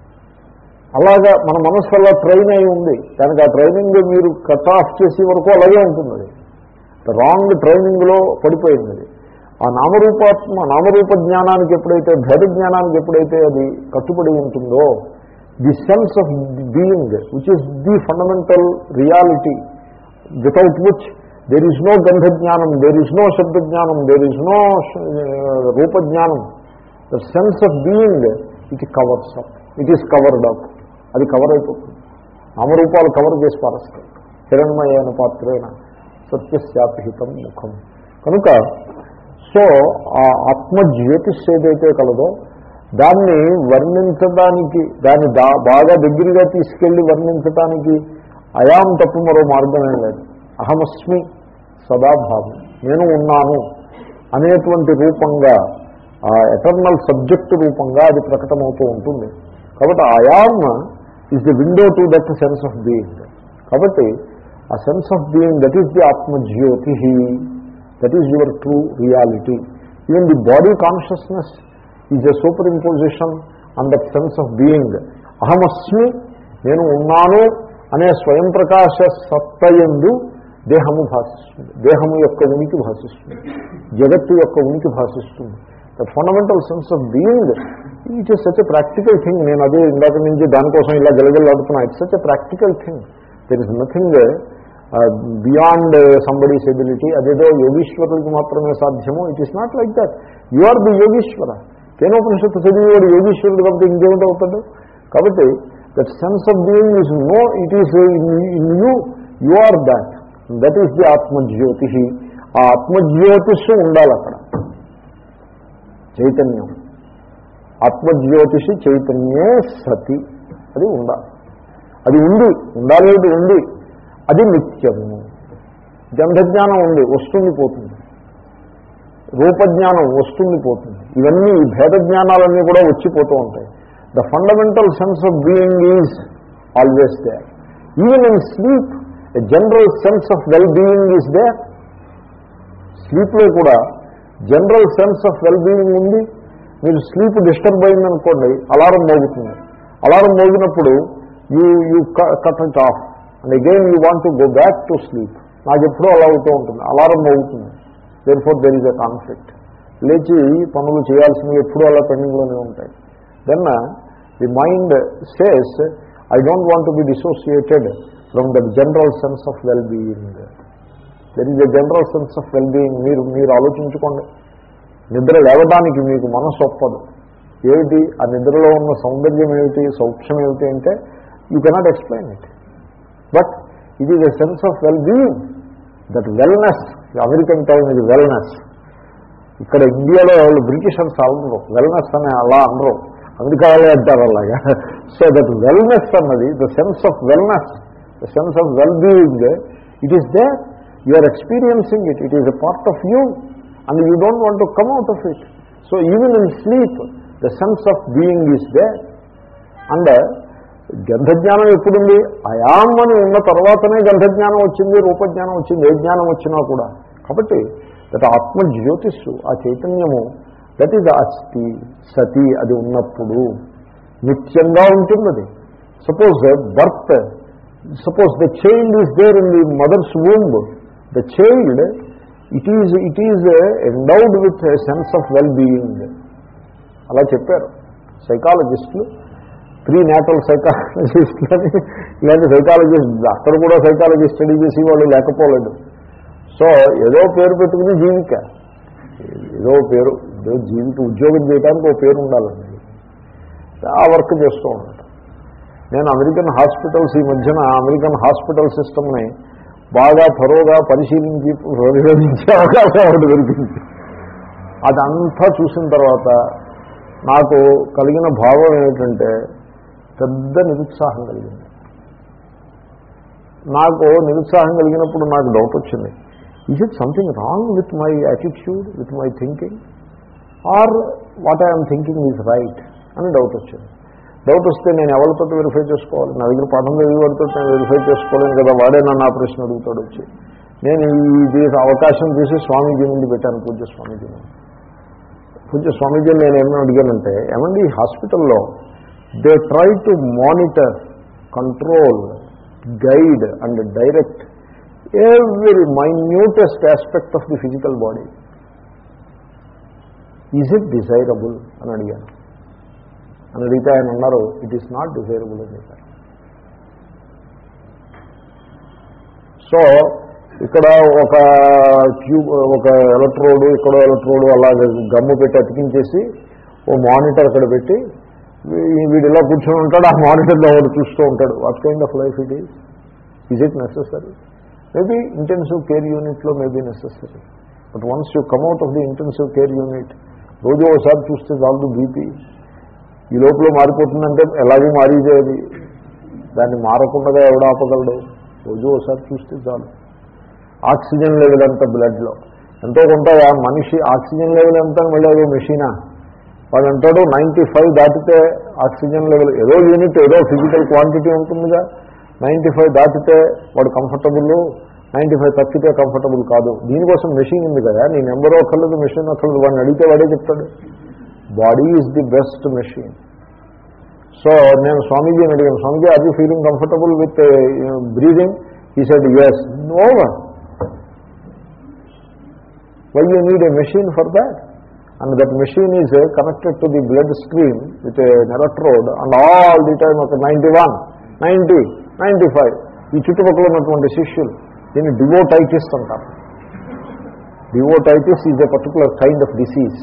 అలాగా మన మనస్సు అలా ట్రైన్ అయి ఉంది దానికి ఆ ట్రైనింగ్ మీరు కట్ ఆఫ్ చేసే వరకు అలాగే ఉంటుంది అది రాంగ్ ట్రైనింగ్లో పడిపోయింది అది ఆ నామరూపాత్మ నామరూప జ్ఞానానికి ఎప్పుడైతే భేద జ్ఞానానికి ఎప్పుడైతే అది కట్టుబడి ఉంటుందో the sense of being which is the fundamental reality without which there is no గంధ జ్ఞానం దేర్ ఈజ్ నో శబ్ద జ్ఞానం దేర్ ఈజ్ నో రూపజ్ఞానం the sense of being it covers up it is covered up అది cover అయిపోతుంది నామరూపాలు cover చేసి పారేస్తాయి హిరణ్మయైన పాత్రైన సత్యశాపిహితం ముఖం కనుక సో ఆ ఆత్మజ్యోతిష్ ఏదైతే కలదో దాన్ని వర్ణించడానికి దాన్ని దా బాగా దగ్గరగా తీసుకెళ్లి వర్ణించడానికి అయాం తప్పు మరో మార్గమే లేదు అహమస్మి సదాభావం నేను ఉన్నాను అనేటువంటి రూపంగా ఆ ఎటర్నల్ సబ్జెక్ట్ రూపంగా అది ప్రకటమవుతూ ఉంటుంది కాబట్టి I am is the window to that sense of being కాబట్టి ఆ sense of being that is the ఆత్మజ్యోతి that is your true reality even the body consciousness is a superimposition on that sense of being అహమస్మి నేను ఉన్నాను అనే స్వయం ప్రకాశ సత్తయందు దేహము భాషిస్తుంది దేహము యొక్క ఉనికి భాషిస్తుంది జగత్తు యొక్క ఉనికి భాషిస్తుంది that fundamental sense of being it is such a practical thing నేను అదే ఇందాక నుంచి దానికోసం ఇలా గలగలాడుతున్నా it's such a practical thing there is nothing beyond somebody's ability అదేదో యోగీశ్వరుడికి మాత్రమే సాధ్యము it is not like that you are the యోగీశ్వర కేనోపనిషత్తు చదివేవాడు యోగీశ్వరుడు కాబట్టి ఇంకేమిటి అవుతాడు కాబట్టి that sense of being is no it is in you you are that that is the ఆత్మజ్యోతి ఆ ఆత్మజ్యోతిష్ ఉండాలి అక్కడ చైతన్యం ఆత్మజ్యోతిషి చైతన్యే సతి అది ఉండాలి అది ఉంది ఉండాలి ఉంది అది నిత్యము గంధజ్ఞానం ఉంది వస్తుంది పోతుంది రూపజ్ఞానం వస్తుంది పోతుంది ఇవన్నీ ఈ భేద జ్ఞానాలన్నీ కూడా వచ్చిపోతూ ఉంటాయి the fundamental sense of being is always there even in sleep a general sense of well being is there స్లీప్లో కూడా general sense of well being ఉంది మీరు స్లీప్ డిస్టర్బ్ అయిందనుకోండి అలారం మోగుతుంది అలారం మోగినప్పుడు you you cut it off and again you want to go back to sleep నాకు ఎప్పుడూ అలా అవుతూ ఉంటుంది అలారం మోగుతుంది therefore there is a conflict లేచి పనులు చేయాల్సినవి ఎప్పుడూ అలా పెండింగ్లోనే ఉంటాయి then the mind says I don't want to be dissociated from the general sense of well being there is a general sense of well being మీరు మీరు ఆలోచించుకోండి నిద్ర లేవడానికి మీకు మనసు ఒప్పదు ఏమిటి ఆ నిద్రలో ఉన్న సౌందర్యం ఏమిటి సౌఖ్యం ఏమిటి అంటే you cannot explain it but it is a sense of well being that wellness American time ఇది వెల్నెస్ ఇక్కడ ఇండియాలో వాళ్ళు బ్రిటిషర్స్ అనరు వెల్నెస్ అని అలా అనరు అమెరికా వాళ్ళే అంటారు అలాగా సో దట్ వెల్నెస్ అన్నది the sense of wellness the sense of well being it is there you are experiencing it it is a part of you and you don't want to come out of it so even in sleep the sense of being is there and గంధజ్ఞానం ఎప్పుడుంది I am అని ఉన్న తర్వాతనే గంధజ్ఞానం వచ్చింది రూపజ్ఞానం వచ్చింది ఏ జ్ఞానం వచ్చినా కూడా కాబట్టి దట్ ఆత్మ జ్యోతిస్సు ఆ చైతన్యము దట్ ఈజ్ అస్థి సతి అది ఉన్నప్పుడు నిత్యంగా ఉంటుంది అది suppose birth suppose the child is there in the mother's womb the child it is it is endowed with sense of well being అలా చెప్పారు సైకాలజిస్టులు ప్రీ నేటల్ సైకాలజిస్టులని ఇలాంటి సైకాలజిస్ట్ అక్కడ కూడా సైకాలజీ స్టడీ చేసి వాళ్ళు లేకపోలేదు సో ఏదో పేరు పెట్టుకుని జీవిక ఏదో పేరు ఏదో జీవిక ఉద్యోగం చేయడానికి ఒక పేరు ఉండాలండి ఆ వర్క్ చేస్తూ ఉంటాం నేను అమెరికన్ హాస్పిటల్స్ ఈ మధ్యన అమెరికన్ హాస్పిటల్ సిస్టమ్ని బాగా త్వరగా పరిశీలించి పరిశోధించే అవకాశం ఒకటి దొరికింది అదంతా చూసిన తర్వాత నాకు కలిగిన భావం ఏమిటంటే పెద్ద నిరుత్సాహం కలిగింది నాకు నిరుత్సాహం కలిగినప్పుడు నాకు డౌట్ వచ్చింది is it something wrong with my attitude with my thinking or what I'm thinking is right అని డౌట్ వచ్చింది డౌట్ వస్తే నేను ఎవరితో వెరిఫై చేసుకోవాలి నా దగ్గర పదం వాడితో నేను వెరిఫై చేసుకోలేను కదా వాడే నన్ను ఆ ప్రశ్న అడుగుతాడు వచ్చి నేను ఇది అవకాశం చూసి స్వామీజీ నుండి పెట్టాను పూజ్య స్వామీజీ పూజ్య స్వామీజీ నేను ఏమైనా అడిగానంటే ఏమండి ఈ హాస్పిటల్లో they try to monitor control guide and direct every minutest aspect of the physical body. Is it desirable? అని అడిగాను అని అడిగితే ఆయన అన్నారు ఇట్ ఈస్ నాట్ డిజైరబుల్ అని చెప్పారు సో ఇక్కడ ఒక ట్యూబ్ ఒక ఎలక్ట్రోడ్ ఇక్కడ ఎలక్ట్రోడ్ అలాగే గమ్ము పెట్టి అతికించేసి ఓ మానిటర్ అక్కడ పెట్టి వీ- వీడు ఇలా కూర్చొని ఉంటాడు ఆ మానిటర్లో ఒకటి చూస్తూ ఉంటాడు what kind of life it is is it necessary maybe intensive care యూనిట్లో maybe necessary but once you come out of the intensive care unit రోజు ఒకసారి చూస్తే చాలు బీపీ ఈ లోపల మారిపోతుందంటే ఎలాగూ మారిదేది దాన్ని మారకుండా ఎవడ ఆపగలడు రోజు ఒకసారి చూస్తే చాలు ఆక్సిజన్ లెవెల్ ఎంత బ్లడ్లో ఎంతో కొంత ఆ మనిషి ఆక్సిజన్ లెవెల్ ఎంత అని మళ్ళీ ఏదో మెషినా వాడు అంటాడు నైంటీ ఫైవ్ దాటితే ఆక్సిజన్ లెవెల్ ఏదో యూనిట్ ఏదో ఫిజికల్ క్వాంటిటీ ఉంటుందిగా నైంటీ ఫైవ్ దాటితే వాడు కంఫర్టబుల్ నైంటీ ఫైవ్ తప్పితే కంఫర్టబుల్ కాదు దీనికోసం మెషిన్ ఉంది కదా నీ నెంబర్ ఒకళ్ళదు మెషిన్ ఒకళ్ళదు వాడిని అడిగితే వాడే చెప్తాడు body is the best machine so నేను స్వామీజీని అడిగాను Swamiji are you feeling comfortable with breathing he said yes over why you need a machine for that and that machine is connected to the blood stream with electrode and all the time ఒక ninety one ninety ninety five ఈ చుట్టుపక్కల ఉన్నటువంటి శిష్యులు దీన్ని devotitis అంటారు devotitis is a particular kind of disease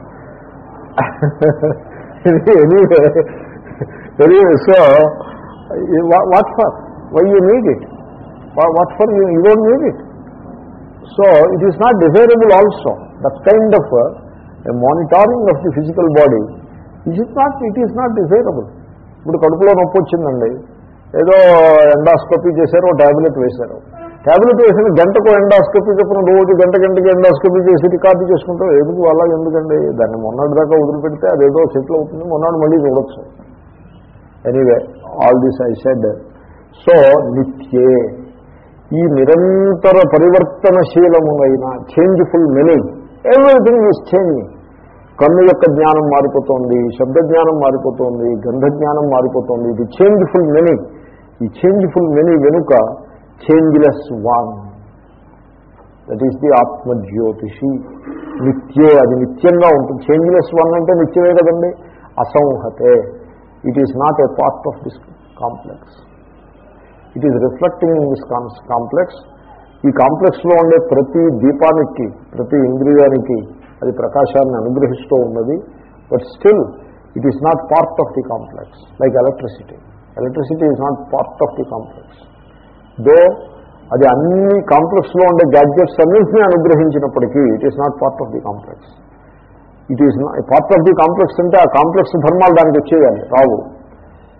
anyway anyway so what for why you need it what for you you don't need it so it is not desirable also that kind of monitoring of the physical body it is not it is not desirable ఇప్పుడు కడుపులో నొప్పి వచ్చిందండి ఏదో endoscopy చేశారు ఓ tablet వేశారు tablet వేసిన గంటకు endoscopy చెప్పిన రోజు గంట గంటకి ఎండాస్కోపీ చేసి రికార్డు చేసుకుంటాం ఎందుకు అలా ఎందుకండి దాన్ని మొన్నటి దాకా వదిలిపెడితే అదేదో సెటిల్ అవుతుంది మొన్నటి మళ్ళీ చూడొచ్చు anyway all this I said so నిత్యే ఈ నిరంతర పరివర్తనశీలమునైన changeful many everything is changing కన్ను యొక్క జ్ఞానం మారిపోతుంది శబ్ద జ్ఞానం మారిపోతుంది గంధ జ్ఞానం మారిపోతుంది ఇది చేంజ్ఫుల్ మెనీ ఈ చేంజ్ఫుల్ మెనీ వెనుక changeless one that is the ఆత్మజ్యోతిషి నిత్యే అది నిత్యంగా ఉంటుంది చేంజ్లెస్ వన్ అంటే నిత్యమే కదండి అసంహతే it is not a part of this complex it is reflecting in this complex ఈ కాంప్లెక్స్లో ఉండే ప్రతి దీపానికి ప్రతి ఇంద్రియానికి అది ప్రకాశాన్ని అనుగ్రహిస్తూ ఉన్నది but still it is not part of the complex like electricity electricity is not part of the complex though అది అన్ని కాంప్లెక్స్లో ఉండే గ్యాడ్జెట్స్ అన్నింటినీ అనుగ్రహించినప్పటికీ it is not part of the complex it is part of the complex అంటే ఆ complex ధర్మాలు దానికి వచ్చేయాలి రావు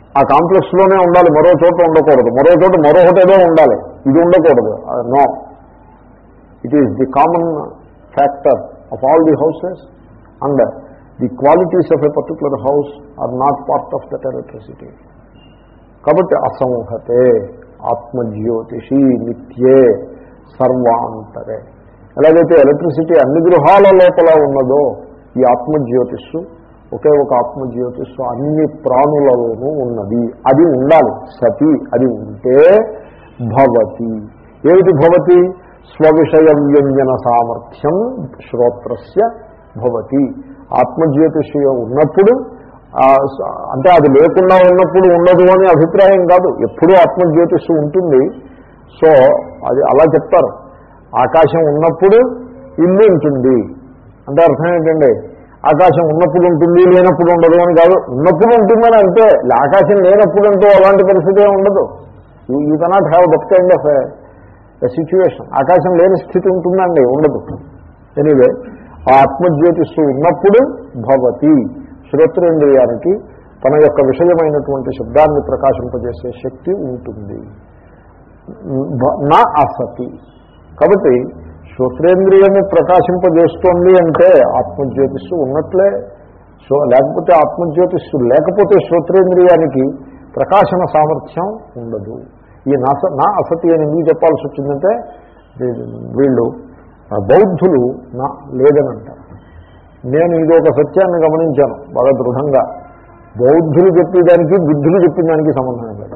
ఆ కాంప్లెక్స్లోనే ఉండాలి మరో చోట ఉండకూడదు మరో చోట మరొకటి ఏదో ఉండాలి ఇది ఉండకూడదు no it is the common factor of all the houses and the qualities of a particular house are not part of that electricity కాబట్టి అసంహతే ఆత్మజ్యోతిషి నిత్యే సర్వాంతరే ఎలాగైతే ఎలక్ట్రిసిటీ అన్ని గృహాల లోపల ఉన్నదో ఈ ఆత్మజ్యోతిస్సు ఒకే ఒక ఆత్మజ్యోతిస్సు అన్ని ప్రాణులలోనూ ఉన్నది అది ఉండాలి సతి అది ఉంటే భవతి ఏమిటి భవతి స్వవిషయ వ్యంజన సామర్థ్యం శ్రోత్రస్య భవతి ఆత్మజ్యోతిష్ ఉన్నప్పుడు ఆ, స- అంటే అది లేకుండా ఉన్నప్పుడు ఉండదు అని అభిప్రాయం కాదు ఎప్పుడూ ఆత్మజ్యోతిష్ ఉంటుంది సో అది అలా చెప్తారు ఆకాశం ఉన్నప్పుడు ఇల్లు ఉంటుంది అంటే అర్థం ఏంటండి ఆకాశం ఉన్నప్పుడు ఉంటుంది లేనప్పుడు ఉండదు అని కాదు ఉన్నప్పుడు ఉంటుందని అంటే ఆకాశం లేనప్పుడు అంటూ అలాంటి పరిస్థితి ఏమి ఉండదు you cannot have that kind of situation ఆకాశం లేని స్థితి ఉంటుందండి ఉండదు ఎనీవే ఆ ఆత్మజ్యోతిస్సు ఉన్నప్పుడు భవతి శ్రోత్రేంద్రియానికి తన యొక్క విషయమైనటువంటి శబ్దాన్ని ప్రకాశింపజేసే శక్తి ఉంటుంది భ- నా అసతి కాబట్టి శ్రోత్రేంద్రియము ప్రకాశింపజేస్తోంది అంటే ఆత్మజ్యోతిస్సు ఉన్నట్లే సో లేకపోతే ఆత్మజ్యోతిస్సు లేకపోతే శ్రోత్రేంద్రియానికి ప్రకాశన సామర్థ్యం ఉండదు ఈ నస నా అసతి అని ఎందుకు చెప్పాల్సి వచ్చిందంటే వీ- వీళ్ళు ఆ బౌద్ధులు నా లేదని అంటారు నేను ఇది ఒక సత్యాన్ని గమనించాను బాగా దృఢంగా బౌద్ధులు చెప్పేదానికి బుద్ధులు చెప్పిన దానికి సంబంధం లేదు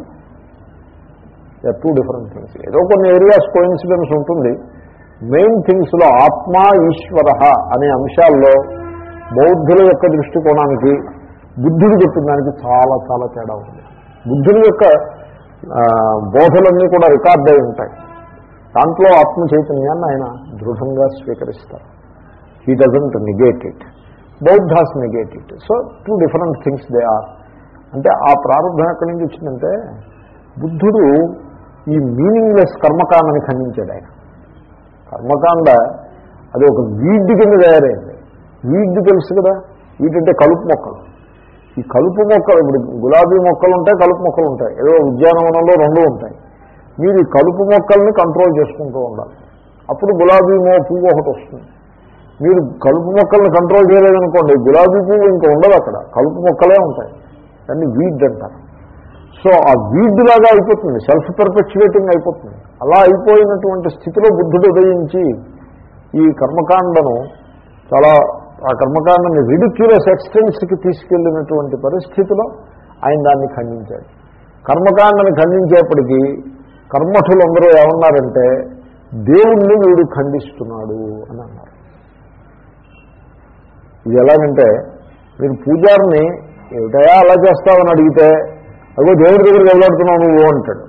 టూ డిఫరెంట్ థింగ్స్ ఏదో కొన్ని ఏరియాస్ కోయిన్సిడెన్స్ ఉంటుంది మెయిన్ థింగ్స్లో ఆత్మ ఈశ్వర అనే అంశాల్లో బౌద్ధుల యొక్క దృష్టికోణానికి బుద్ధుడు చెప్పిన దానికి చాలా చాలా తేడా ఉంది బుద్ధుని యొక్క ఆ, బోధలన్నీ కూడా రికార్డ్ అయి ఉంటాయి దాంట్లో ఆత్మ చైతన్యాన్ని ఆయన దృఢంగా స్వీకరిస్తారు he doesn't negate it Bauddhas negate it so two different things they are అంటే ఆ ప్రారంభం ఎక్కడి నుంచి వచ్చిందంటే బుద్ధుడు ఈ మీనింగ్లెస్ కర్మకాండని ఖండించాడు ఆయన కర్మకాండ అది ఒక వీడ్ కింద తయారైంది వీడ్ తెలుసు కదా వీటంటే కలుపు మొక్కలు ఈ కలుపు మొక్కలు ఇప్పుడు గులాబీ మొక్కలు ఉంటాయి కలుపు మొక్కలు ఉంటాయి ఏదో ఉద్యానవనంలో రెండు ఉంటాయి మీరు ఈ కలుపు మొక్కల్ని కంట్రోల్ చేసుకుంటూ ఉండాలి అప్పుడు గులాబీ మో పువ్వు ఒకటి వస్తుంది మీరు కలుపు మొక్కల్ని కంట్రోల్ చేయలేదనుకోండి గులాబీ పువ్వు ఇంకా ఉండదు అక్కడ కలుపు మొక్కలే ఉంటాయి దాన్ని వీడ్ అంటారు సో ఆ వీడ్ లాగా అయిపోతుంది సెల్ఫ్ పర్పెక్చువేటింగ్ అయిపోతుంది అలా అయిపోయినటువంటి స్థితిలో బుద్ధుడు ఉదయించి ఈ కర్మకాండను చాలా ఆ కర్మకాండని రిడిక్యులస్ ఎక్స్టెన్స్కి తీసుకెళ్ళినటువంటి పరిస్థితిలో ఆయన దాన్ని ఖండించాడు కర్మకాండని ఖండించేప్పటికీ కర్మఠులందరూ ఏమన్నారంటే దేవుణ్ణి వీడు ఖండిస్తున్నాడు అని అన్నారు ఇది ఎలాగంటే మీరు పూజారిని ఏమిటయా అలా చేస్తావని అడిగితే అదిగో దేవుడి దగ్గరికి వెళ్ళాడుతున్నావు నువ్వు అంటాడు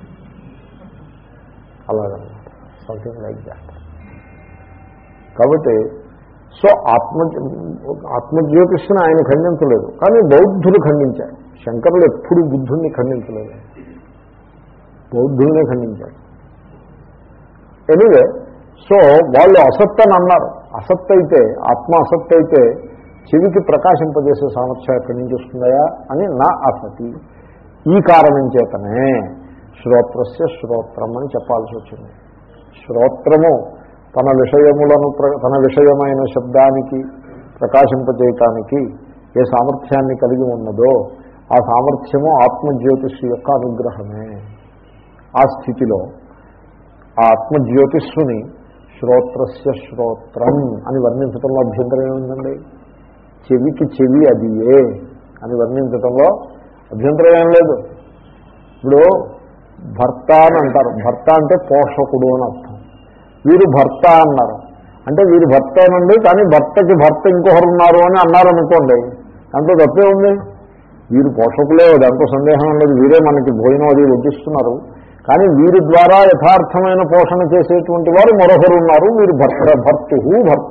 అలాగనమాట సంథింగ్ లైక్ దాట్ కాబట్టి సో ఆత్మ ఆత్మజ్యోతిష్ని ఆయన ఖండించలేదు కానీ బౌద్ధులు ఖండించారు శంకరులు ఎప్పుడు బుద్ధుణ్ణి ఖండించలేదు బౌద్ధుల్నే ఖండించారు ఎనివే సో వాళ్ళు అసత్ అని అన్నారు అసత్ అయితే ఆత్మ అసత్ అయితే చెవికి ప్రకాశింపజేసే సామర్థ్యం ఎక్కడి నుంచి వస్తుందయా అని నా అసతి ఈ కారణం చేతనే శ్రోత్రస్య శ్రోత్రం అని చెప్పాల్సి వచ్చింది శ్రోత్రము తన విషయములను ప్ర- తన విషయమైన శబ్దానికి ప్రకాశింపజేయటానికి ఏ సామర్థ్యాన్ని కలిగి ఉన్నదో ఆ సామర్థ్యము ఆత్మజ్యోతిష్ యొక్క అనుగ్రహమే ఆ స్థితిలో ఆ ఆత్మజ్యోతిస్సుని శ్రోత్రస్య శ్రోత్రం అని వర్ణించడంలో అభ్యంతరం ఏముందండి చెవికి చెవి అది ఏ అని వర్ణించడంలో అభ్యంతరం ఏం లేదు ఇప్పుడు భర్త అని అంటారు భర్త అంటే పోషకుడు అని అర్థం వీరు భర్త అన్నారు అంటే వీరు భర్తేనండి కానీ భర్తకి భర్త ఇంకొకరు ఉన్నారు అని అన్నారు అనుకోండి దాంట్లో తప్పే ఉంది వీరు పోషకులే దాంట్లో సందేహం లేదు వీరే మనకి భోజనం అది వడ్డిస్తున్నారు కానీ వీరి ద్వారా యథార్థమైన పోషణ చేసేటువంటి వారు మరొకరు ఉన్నారు వీరు భర్త భర్తు భర్త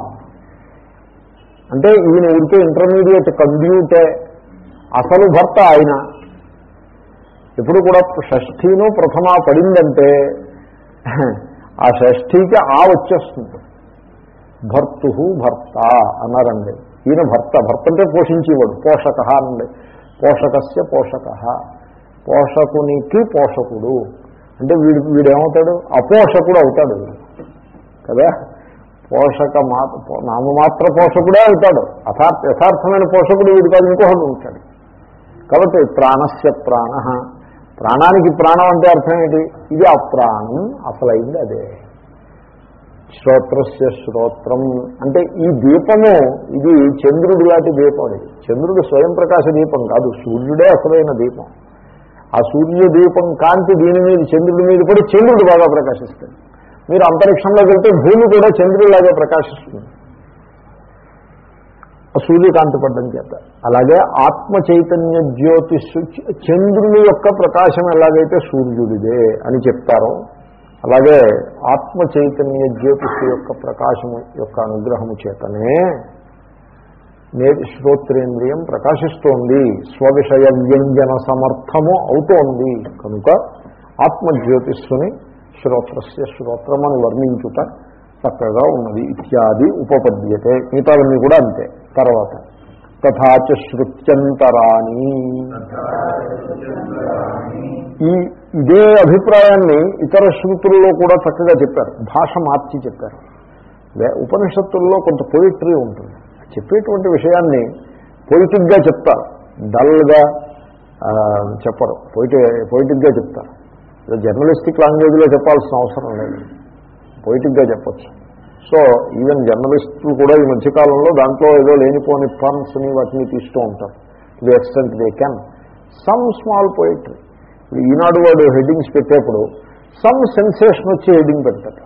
అంటే ఈయన ఊరికే ఇంటర్మీడియట్ కండ్యూటే అసలు భర్త ఆయన ఎప్పుడు కూడా షష్ఠీను ప్రథమ పడిందంటే ఆ షష్ఠీకి ఆ వచ్చేస్తుంది భర్తు భర్త అన్నారండి ఈయన భర్త భర్త అంటే పోషించేవాడు పోషక అనండి పోషకస్య పోషక పోషకునికి పోషకుడు అంటే వీడు వీడేమవుతాడు అపోషకుడు అవుతాడు వీడు. కదా పోషక మాత నామమాత్ర పోషకుడే అవుతాడు అథార్థ యథార్థమైన పోషకుడు వీడు కాదు ఇంకొకడు ఉంటాడు కాబట్టి ప్రాణస్య ప్రాణ ప్రాణానికి ప్రాణం అంటే అర్థం ఏంటి ఇది అప్రాణం అసలైంది అదే శ్రోత్రస్య శ్రోత్రం అంటే ఈ దీపము ఇది చంద్రుడి లాంటి దీపం ఇది చంద్రుడు స్వయం ప్రకాశ దీపం కాదు సూర్యుడే అసలైన దీపం ఆ సూర్య దీపం కాంతి దీని మీద చంద్రుడి మీద కూడా చంద్రుడు బాగా ప్రకాశిస్తాడు మీరు అంతరిక్షంలోకి వెళ్తే భూమి కూడా చంద్రుడిలాగే ప్రకాశిస్తుంది ఆ సూర్యకాంతి పడ్డం చేత అలాగే ఆత్మ చైతన్య జ్యోతిష్ చంద్రుని యొక్క ప్రకాశం ఎలాగైతే సూర్యుడిదే అని చెప్తారో అలాగే ఆత్మ చైతన్య జ్యోతిష్ యొక్క ప్రకాశము యొక్క అనుగ్రహము చేతనే నేటి శ్రోత్రేంద్రియం ప్రకాశిస్తోంది స్వవిషయ వ్యంజన సమర్థము అవుతోంది కనుక ఆత్మజ్యోతిస్సుని శ్రోత్రస్య శ్రోత్రం అని వర్ణించుట చక్కగా ఉన్నది ఇత్యాది ఉపపద్యతే మిగతావన్నీ కూడా అంతే తర్వాత తథాచ శృత్యంతరాణి ఈ ఇదే అభిప్రాయాన్ని ఇతర శృతుల్లో కూడా చక్కగా చెప్పారు భాష మార్చి చెప్పారు వే- ఉపనిషత్తుల్లో కొంత పొయిట్రీ ఉంటుంది చెప్పేటువంటి విషయాన్ని పొయిటిక్గా చెప్తారు డల్గా ఆ, చెప్పరు పొయిటి పొయిటిక్గా చెప్తారు ఏదో జర్నలిస్టిక్ లాంగ్వేజ్లో చెప్పాల్సిన అవసరం లేదు పొయిటిక్గా చెప్పచ్చు సో ఈవెన్ జర్నలిస్టులు కూడా ఈ మధ్యకాలంలో దాంట్లో ఏదో లేనిపోని ఫన్స్ ని వాటిని తీస్తూ ఉంటారు the extent they can some small poetry ఇప్పుడు ఈనాడు వాడు హెడ్డింగ్స్ పెట్టేప్పుడు సమ్ సెన్సేషన్ వచ్చి హెడ్డింగ్ పెడతాడు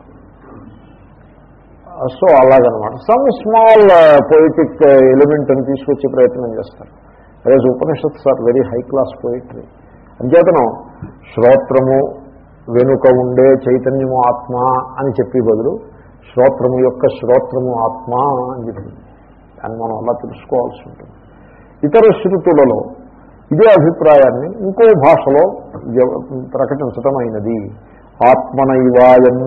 సో అలాగనమాట సమ్ స్మాల్ పొయిటిక్ ఎలిమెంట్ అని తీసుకొచ్చే ప్రయత్నం చేస్తారు అదే Upanishads are very high class poetry అంచేతనం శ్రోత్రము వెనుక ఉండే చైతన్యము ఆత్మ అని చెప్పి బదులు శ్రోత్రము యొక్క శ్రోత్రము ఆత్మ అని చెప్పింది అని మనం అలా తెలుసుకోవాల్సి ఉంటుంది ఇతర శృతులలో ఇదే అభిప్రాయాన్ని ఇంకో భాషలో వ్యవ- ప్రకటించటం అయినది ఆత్మనైవాయం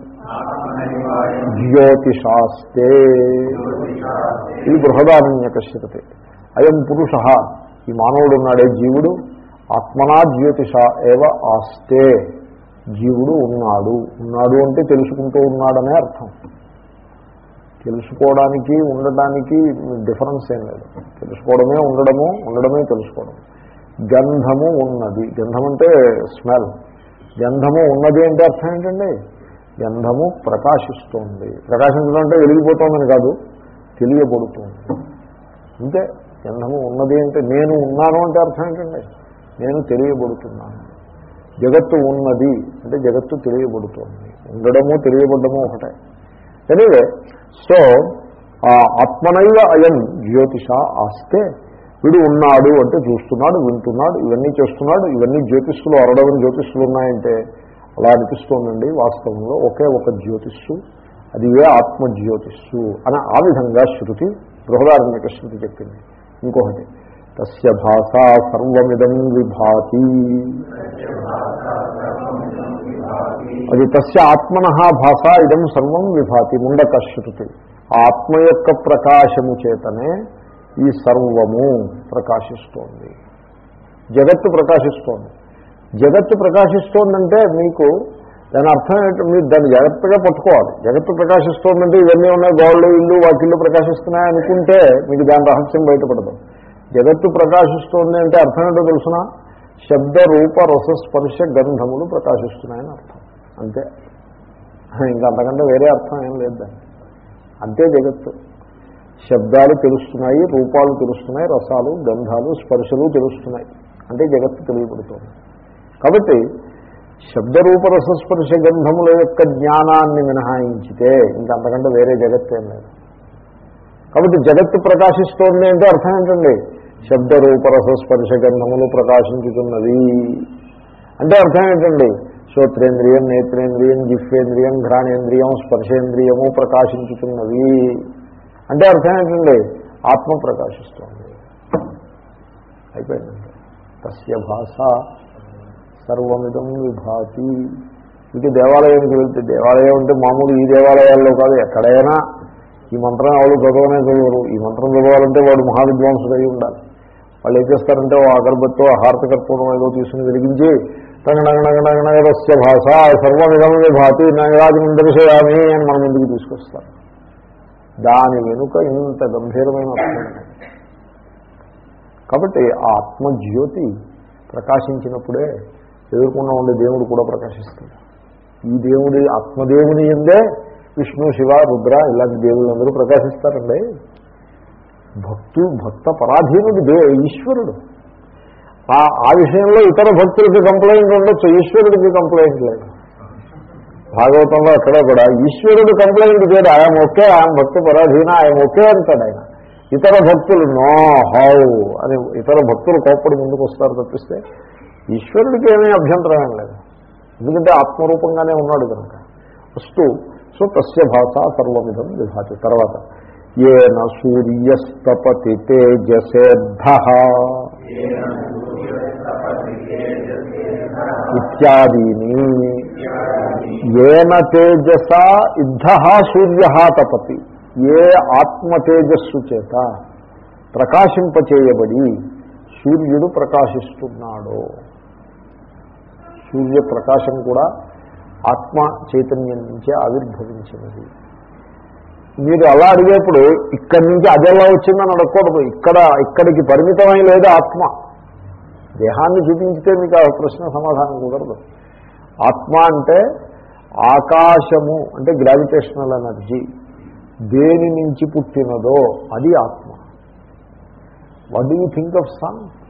జ్యోతిషాస్తే ఇది బృహదారణ్యక శృతి అయం పురుష ఈ మానవుడు ఉన్నాడే జీవుడు ఆత్మనా జ్యోతిష ఏవ ఆస్తే జీవుడు ఉన్నాడు ఉన్నాడు అంటే తెలుసుకుంటూ ఉన్నాడనే అర్థం తెలుసుకోవడానికి ఉండడానికి డిఫరెన్స్ ఏం లేదు తెలుసుకోవడమే ఉండడము ఉండడమే తెలుసుకోవడం గంధము ఉన్నది గంధం అంటే స్మెల్ గంధము ఉన్నది అంటే అర్థం ఏంటండి గంధము ప్రకాశిస్తోంది ప్రకాశించడం అంటే వెలిగిపోతోందని కాదు తెలియబడుతుంది అంతే గంధము ఉన్నది అంటే నేను ఉన్నాను అంటే అర్థం ఏంటండి నేను తెలియబడుతున్నాను జగత్తు ఉన్నది అంటే జగత్తు తెలియబడుతోంది ఉండడము తెలియబడ్డము ఒకటే ఎనివే సో ఆ ఆత్మనైవ అయం జ్యోతిష ఆస్తే వీడు ఉన్నాడు అంటే చూస్తున్నాడు వింటున్నాడు ఇవన్నీ చేస్తున్నాడు ఇవన్నీ జ్యోతిష్లు అరడవని జ్యోతిష్లు ఉన్నాయంటే అలా అనిపిస్తోందండి వాస్తవంలో ఒకే ఒక జ్యోతిష్సు అది ఏ ఆత్మ జ్యోతిష్సు అని ఆ విధంగా శృతి బృహదార్మిక శృతి చెప్పింది ఇంకొకటి తస్య భాష సర్వమిదం విభాతి అది తస్య ఆత్మన భాష ఇదం సర్వం విభాతి ముండక శృతి ఆ ఆత్మ యొక్క ప్రకాశము చేతనే ఈ సర్వము ప్రకాశిస్తోంది జగత్తు ప్రకాశిస్తోంది జగత్తు ప్రకాశిస్తోందంటే మీకు దాని అర్థం ఏంటంటే మీరు దాన్ని జాగ్రత్తగా పట్టుకోవాలి జగత్తు ప్రకాశిస్తోందంటే ఇవన్నీ ఉన్నాయి గోళ్ళు ఇల్లు వాకిళ్ళు ప్రకాశిస్తున్నాయి అనుకుంటే మీకు దాని రహస్యం బయటపడదు జగత్తు ప్రకాశిస్తోంది అంటే అర్థం ఏంటో తెలుసిన శబ్ద రూప రస స్పర్శ గంధములు ప్రకాశిస్తున్నాయని అర్థం అంతే ఇంకా అంతకంటే వేరే అర్థం ఏం లేదు దానికి అంతే జగత్తు శబ్దాలు తెలుస్తున్నాయి రూపాలు తెలుస్తున్నాయి రసాలు గంధాలు స్పర్శలు తెలుస్తున్నాయి అంటే జగత్తు తెలియబడుతుంది కాబట్టి శబ్దరూప రసస్పర్శ గంధముల యొక్క జ్ఞానాన్ని మినహాయించితే ఇంకా అంతకంటే వేరే జగత్తు ఏం లేదు కాబట్టి జగత్తు ప్రకాశిస్తోంది అంటే అర్థం ఏంటండి శబ్దరూప రసస్పర్శ గంధములు ప్రకాశించుతున్నది అంటే అర్థం ఏంటండి శ్రోత్రేంద్రియం నేత్రేంద్రియం జిహ్వేంద్రియం ఘ్రాణేంద్రియం స్పర్శేంద్రియము ప్రకాశించుతున్నవి అంటే అర్థం ఏంటండి ఆత్మ ప్రకాశిస్తోంది అయిపోయిందండి తస్య భాష సర్వమిదం విభాతి ఇది దేవాలయానికి వెళ్తే దేవాలయం అంటే మామూలు ఈ దేవాలయాల్లో కాదు ఎక్కడైనా ఈ మంత్రం ఎవరు చదవనే చదవరు ఈ మంత్రం చదవాలంటే వాడు మహావిద్వాంసుడు అయి ఉండాలి వాళ్ళు ఏం చేస్తారంటే ఓ అగరబత్తో హారత కర్పూరం ఏదో తీసుకుని వెలిగించి నగ నగ నగ నగ నగరస్య భాష సర్వమిదమే భాతి నగరాజం దర్శయామి అని మన ముందుకు తీసుకొస్తారు దాని వెనుక ఇంత గంభీరమైన అర్థం ఉంది. కాబట్టి ఆ ఆత్మజ్యోతి ప్రకాశించినప్పుడే ఎదుర్కొన్న ఉండే దేవుడు కూడా ప్రకాశిస్తాడు ఈ దేవుడి ఆత్మదేవుని ఎందే విష్ణు శివ రుద్ర ఇలాంటి దేవుళ్ళందరూ ప్రకాశిస్తారండి భక్తు భక్త పరాధీనుడు దే ఈశ్వరుడు ఆ ఆ విషయంలో ఇతర భక్తులకి కంప్లైంట్ ఉండొచ్చు ఈశ్వరుడికి కంప్లైంట్ లేదు భాగవతంలో అక్కడ కూడా ఈశ్వరుడు కంప్లైంట్ చేయడు ఆయన ఒకే ఆయన భక్తి పరాధీన ఆయన ఒకే అంటాడు ఆయన ఇతర భక్తులు నో హౌ అని ఇతర భక్తులు కోప్పడి ముందుకు వస్తారు తప్పిస్తే ఈశ్వరుడికి ఏమీ అభ్యంతరం ఏం లేదు ఎందుకంటే ఆత్మరూపంగానే ఉన్నాడు కనుక వస్తూ సో తస్య భాష సర్వమిదం విభాతి తర్వాత ఏన సూర్యస్తపతి తేజసేద్ధ ఇత్యాదీని ఏన తేజస ఇద్ధ సూర్య తపతి ఏ ఆత్మ తేజస్సు చేత ప్రకాశింపచేయబడి సూర్యుడు ప్రకాశిస్తున్నాడో సూర్య ప్రకాశం కూడా ఆత్మ చైతన్యం నుంచే ఆవిర్భవించినది మీరు అలా అడిగేప్పుడు ఇక్కడి నుంచి అది ఎలా వచ్చిందని అడగకూడదు ఇక్కడ ఇక్కడికి పరిమితమై లేదు ఆత్మ దేహాన్ని చూపించితే మీకు ఆ ప్రశ్న సమాధానం కుదరదు ఆత్మ అంటే ఆకాశము అంటే గ్రావిటేషనల్ ఎనర్జీ దేని నుంచి పుట్టినదో అది ఆత్మ what do you think of sun